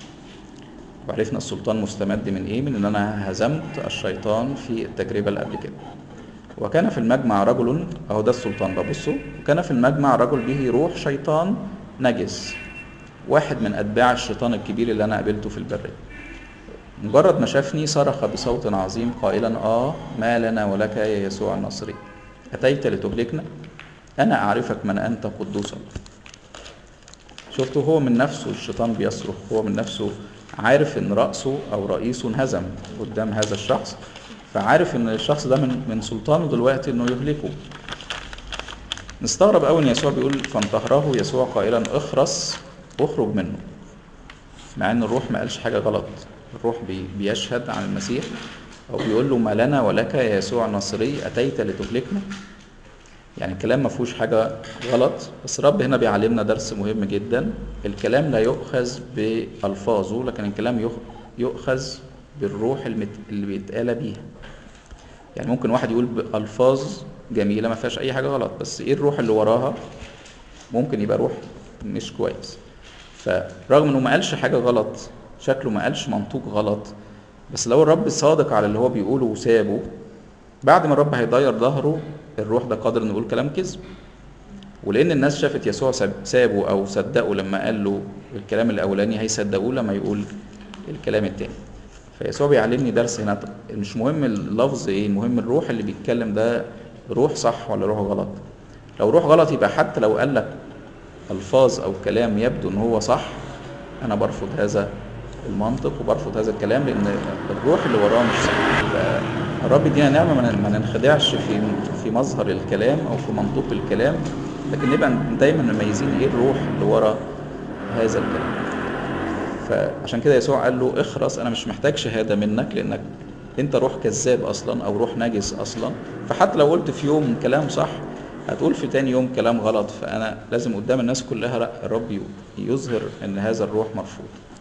وعرفنا السلطان مستمد من ايه من ان انا هزمت الشيطان في التجربة اللي قبل كده وكان في المجمع رجل اهو ده السلطان ببصوا وكان في المجمع رجل به روح شيطان نجس واحد من اتباع الشيطان الكبير اللي انا قابلته في البرية مجرد ما شافني صرخ بصوت عظيم قائلا اه ما لنا ولك يا يسوع الناصري اتيت لتهلكنا انا اعرفك من انت قدوس الله شفتوا هو من نفسه الشيطان بيصرخ هو من نفسه عارف ان رأسه او رئيسه انهزم قدام هذا الشخص فعارف ان الشخص ده من من سلطانه دلوقتي انه يهلكه نستغرب قوي ان يسوع بيقول فانتهره يسوع قائلا اخرس اخرج منه مع ان الروح ما قالش حاجه غلط الروح بي بيشهد عن المسيح او بيقول له ما لنا ولك يا يسوع الناصري اتيت لتهلكنا يعني الكلام ما فيهوش حاجه غلط بس الرب هنا بيعلمنا درس مهم جدا الكلام لا يؤخذ بالفاظه لكن الكلام يؤخذ بالروح اللي بيتقال بيها يعني ممكن واحد يقول بألفاظ جميلة ما فيهاش أي حاجة غلط بس إيه الروح اللي وراها ممكن يبقى روح مش كويس فرغم إنه ما قالش حاجة غلط شكله ما قالش منطوق غلط بس لو الرب صادق على اللي هو بيقوله وسابه بعد ما الرب هيضير ظهره الروح ده قادر انه يقول كلام كذب ولان الناس شافت يسوع سابه او صدقوا لما قال له الكلام الاولاني هيصدقوه لما يقول الكلام التاني فيسوع بيعلمني درس هنا مش مهم اللفظ ايه المهم الروح اللي بيتكلم ده روح صح ولا روح غلط لو روح غلط يبقى حتى لو قال لك الفاظ او كلام يبدو ان هو صح انا برفض هذا المنطق وبرفض هذا الكلام لان الروح اللي وراه مش صح فالرب يدينا نعمه ما ننخدعش في في مظهر الكلام او في منطوق الكلام لكن نبقى دايما مميزين ايه الروح اللي ورا هذا الكلام فعشان كده يسوع قال له اخرس انا مش محتاج شهاده منك لانك انت روح كذاب اصلا او روح نجس اصلا فحتى لو قلت في يوم كلام صح هتقول في تاني يوم كلام غلط فانا لازم قدام الناس كلها الرب يظهر ان هذا الروح مرفوض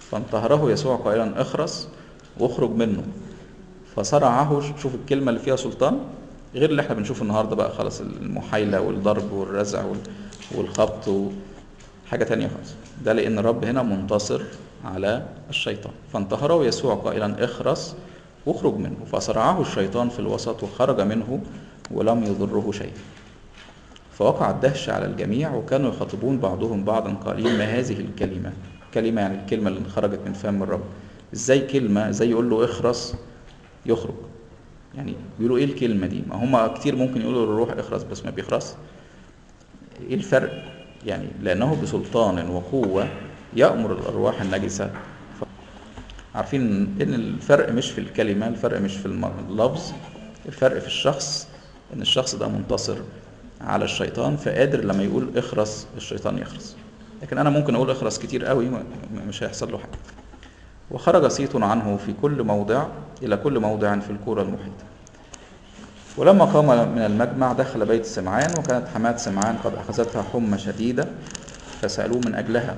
فانتهره يسوع قائلا اخرس واخرج منه فصرعه شوف الكلمة اللي فيها سلطان غير اللي احنا بنشوفه النهارده بقى خلاص المحايلة والضرب والرزع وال- والخبط و... حاجة تانية خالص ده لأن الرب هنا منتصر على الشيطان فانتهره يسوع قائلا اخرس واخرج منه فصرعه الشيطان في الوسط وخرج منه ولم يضره شيء فوقع الدهش على الجميع وكانوا يخاطبون بعضهم بعضا قائلين ما هذه الكلمة كلمة يعني الكلمة اللي خرجت من فم الرب ازاي كلمة ازاي يقول له اخرس يخرج يعني بيقولوا ايه الكلمة دي ما هم كتير ممكن يقولوا للروح اخرس بس ما بيخرس ايه الفرق يعني لانه بسلطان وقوة يأمر الارواح النجسة ف- عارفين ان الفرق مش في الكلمة الفرق مش في الم- اللفظ الفرق في الشخص ان الشخص ده منتصر على الشيطان فقادر لما يقول اخرس الشيطان يخرس لكن انا ممكن اقول اخرس كتير قوي ما- ما- مش هيحصل له حاجة وخرج صيت عنه في كل موضع إلى كل موضع في الكورة المحيطة ولما قام من المجمع دخل بيت سمعان وكانت حماة سمعان قد أخذتها حمى شديدة فسألوه من أجلها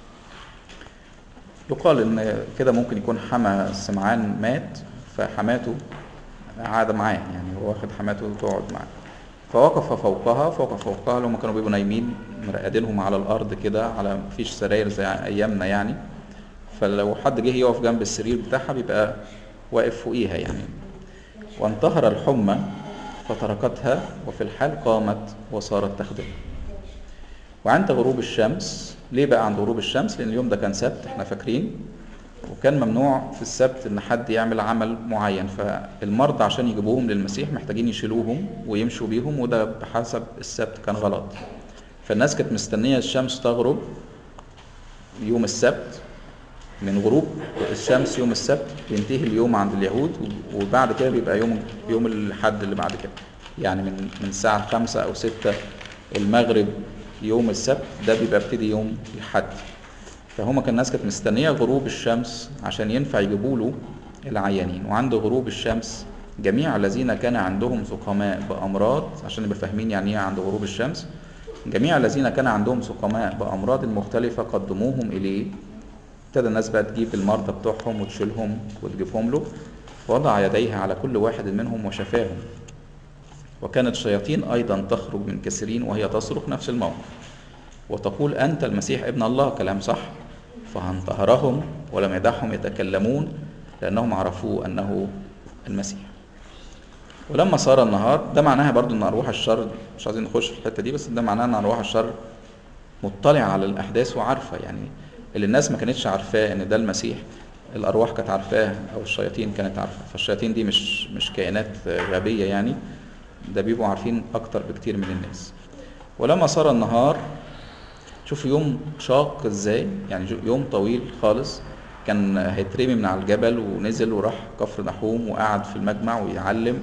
يقال إن كده ممكن يكون حما سمعان مات فحماته قاعدة معاه يعني هو واخد حماته تقعد معاه فوقف فوقها فوقف فوقها لما كانوا بيبقوا نايمين مرقدينهم على الأرض كده على مفيش سراير زي أيامنا يعني فلو حد جه يقف جنب السرير بتاعها بيبقى واقف فوقيها يعني وانتهر الحمى فتركتها وفي الحال قامت وصارت تخدم وعند غروب الشمس ليه بقى عند غروب الشمس لان اليوم ده كان سبت احنا فاكرين وكان ممنوع في السبت ان حد يعمل عمل معين فالمرضى عشان يجيبوهم للمسيح محتاجين يشيلوهم ويمشوا بيهم وده بحسب السبت كان غلط فالناس كانت مستنيه الشمس تغرب يوم السبت من غروب الشمس يوم السبت بينتهي اليوم عند اليهود وبعد كده بيبقى يوم يوم الحد اللي بعد كده يعني من من الساعة خمسة أو ستة المغرب يوم السبت ده بيبقى ابتدي يوم الحد فهما كان الناس كانت مستنية غروب الشمس عشان ينفع يجيبوا له العيانين وعند غروب الشمس جميع الذين كان عندهم سقماء بأمراض عشان نبقى فاهمين يعني ايه عند غروب الشمس جميع الذين كان عندهم سقماء بأمراض مختلفة قدموهم إليه ابتدى الناس بقى تجيب المرضى بتوعهم وتشيلهم وتجيبهم له وضع يديه على كل واحد منهم وشفاهم وكانت الشياطين أيضا تخرج من كثيرين وهي تصرخ نفس الموقف وتقول أنت المسيح ابن الله كلام صح فانتهرهم ولم يدعهم يتكلمون لأنهم عرفوا أنه المسيح ولما صار النهار ده معناها برضو أن أرواح الشر مش عايزين نخش في الحتة دي بس ده معناه أن أرواح الشر مطلع على الأحداث وعارفة يعني اللي الناس ما كانتش عارفاه ان ده المسيح الارواح كانت عارفاه او الشياطين كانت عارفه فالشياطين دي مش مش كائنات غبيه يعني ده بيبقوا عارفين اكتر بكتير من الناس ولما صار النهار شوف يوم شاق ازاي يعني يوم طويل خالص كان هيترمي من على الجبل ونزل وراح كفر نحوم وقعد في المجمع ويعلم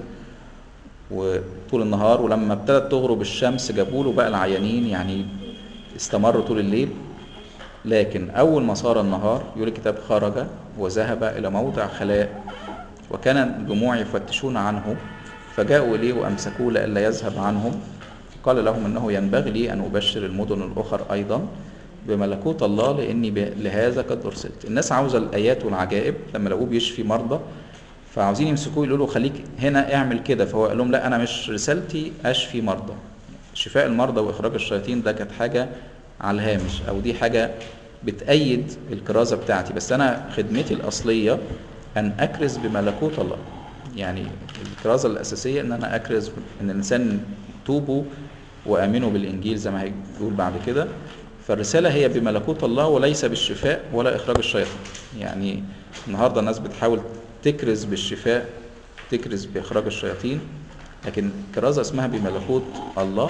وطول النهار ولما ابتدت تغرب الشمس جابوا له بقى العيانين يعني استمروا طول الليل لكن أول ما صار النهار يقول الكتاب خرج وذهب إلى موضع خلاء وكان الجموع يفتشون عنه فجاءوا إليه وأمسكوه لئلا يذهب عنهم قال لهم أنه ينبغي لي أن أبشر المدن الأخر أيضا بملكوت الله لأني لهذا قد أرسلت الناس عاوزة الآيات والعجائب لما لقوه بيشفي مرضى فعاوزين يمسكوه يقولوا له خليك هنا اعمل كده فهو قال لهم لا أنا مش رسالتي أشفي مرضى شفاء المرضى وإخراج الشياطين ده كانت حاجة على الهامش او دي حاجه بتأيد الكرازه بتاعتي بس انا خدمتي الاصليه ان اكرز بملكوت الله يعني الكرازه الاساسيه ان انا اكرز ان الانسان توبوا وامنوا بالانجيل زي ما هيقول بعد كده فالرساله هي بملكوت الله وليس بالشفاء ولا اخراج الشياطين يعني النهارده الناس بتحاول تكرز بالشفاء تكرز باخراج الشياطين لكن الكرازه اسمها بملكوت الله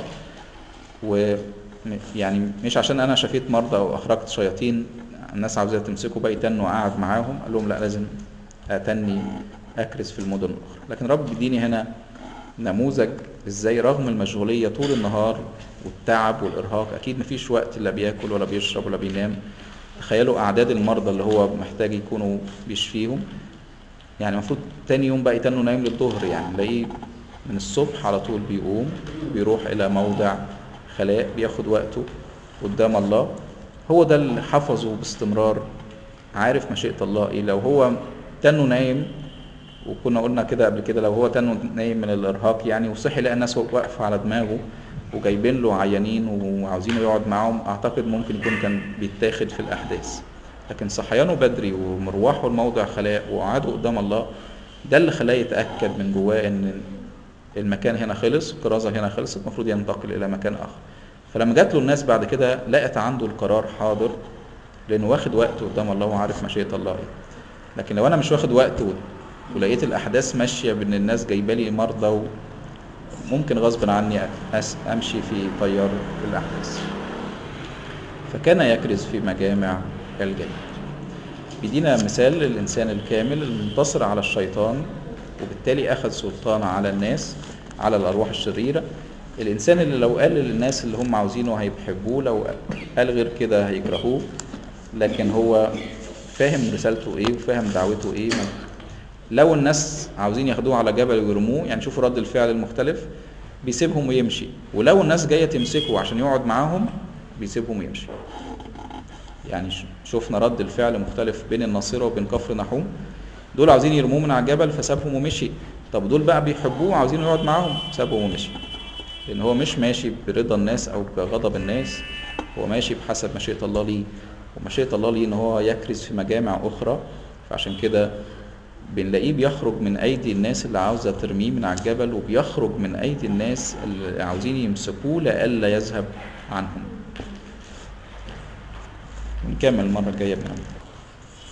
و يعني مش عشان انا شفيت مرضى او اخرجت شياطين الناس عاوزه تمسكه بقى يتنوا قاعد معاهم قال لهم لا لازم اتني اكرز في المدن الاخرى لكن رب بيديني هنا نموذج ازاي رغم المشغوليه طول النهار والتعب والارهاق اكيد مفيش وقت لا بياكل ولا بيشرب ولا بينام تخيلوا اعداد المرضى اللي هو محتاج يكونوا بيشفيهم يعني المفروض تاني يوم بقى يتنوا نايم للظهر يعني نلاقيه من الصبح على طول بيقوم بيروح الى موضع خلاء بياخد وقته قدام الله هو ده اللي حفظه باستمرار عارف مشيئة الله ايه لو هو تنه نايم وكنا قلنا كده قبل كده لو هو تنه نايم من الارهاق يعني وصحي لقى الناس واقفه على دماغه وجايبين له عيانين وعاوزينه يقعد معاهم اعتقد ممكن يكون كان بيتاخد في الاحداث لكن صحيانه بدري ومروحه لموضع خلاء وقعده قدام الله ده اللي خلاه يتاكد من جواه ان المكان هنا خلص الكرازه هنا خلصت المفروض ينتقل الى مكان اخر فلما جات له الناس بعد كده لقت عنده القرار حاضر لانه واخد وقت قدام الله وعارف مشيئه الله ايه لكن لو انا مش واخد وقت و... ولقيت الاحداث ماشيه بان الناس جايبه لي مرضى و... ممكن غصب عني أس... امشي في تيار الاحداث فكان يكرز في مجامع الجنة بيدينا مثال للإنسان الكامل المنتصر على الشيطان وبالتالي أخذ سلطان على الناس على الأرواح الشريرة الإنسان اللي لو قال للناس اللي هم عاوزينه هيحبوه لو قال غير كده هيكرهوه لكن هو فاهم رسالته ايه وفاهم دعوته ايه لو الناس عاوزين ياخدوه على جبل ويرموه يعني شوفوا رد الفعل المختلف بيسيبهم ويمشي ولو الناس جايه تمسكه عشان يقعد معاهم بيسيبهم ويمشي يعني شفنا رد الفعل مختلف بين الناصره وبين كفر نحوم دول عاوزين يرموه من على الجبل فسابهم ومشي طب دول بقى بيحبوه وعاوزين يقعد معاهم سابهم ومشي لان هو مش ماشي برضا الناس او بغضب الناس هو ماشي بحسب مشيئه الله ليه ومشيئه الله ليه ان هو يكرز في مجامع اخرى فعشان كده بنلاقيه بيخرج من ايدي الناس اللي عاوزه ترميه من على الجبل وبيخرج من ايدي الناس اللي عاوزين يمسكوه لئلا يذهب عنهم نكمل المره الجايه بنعمل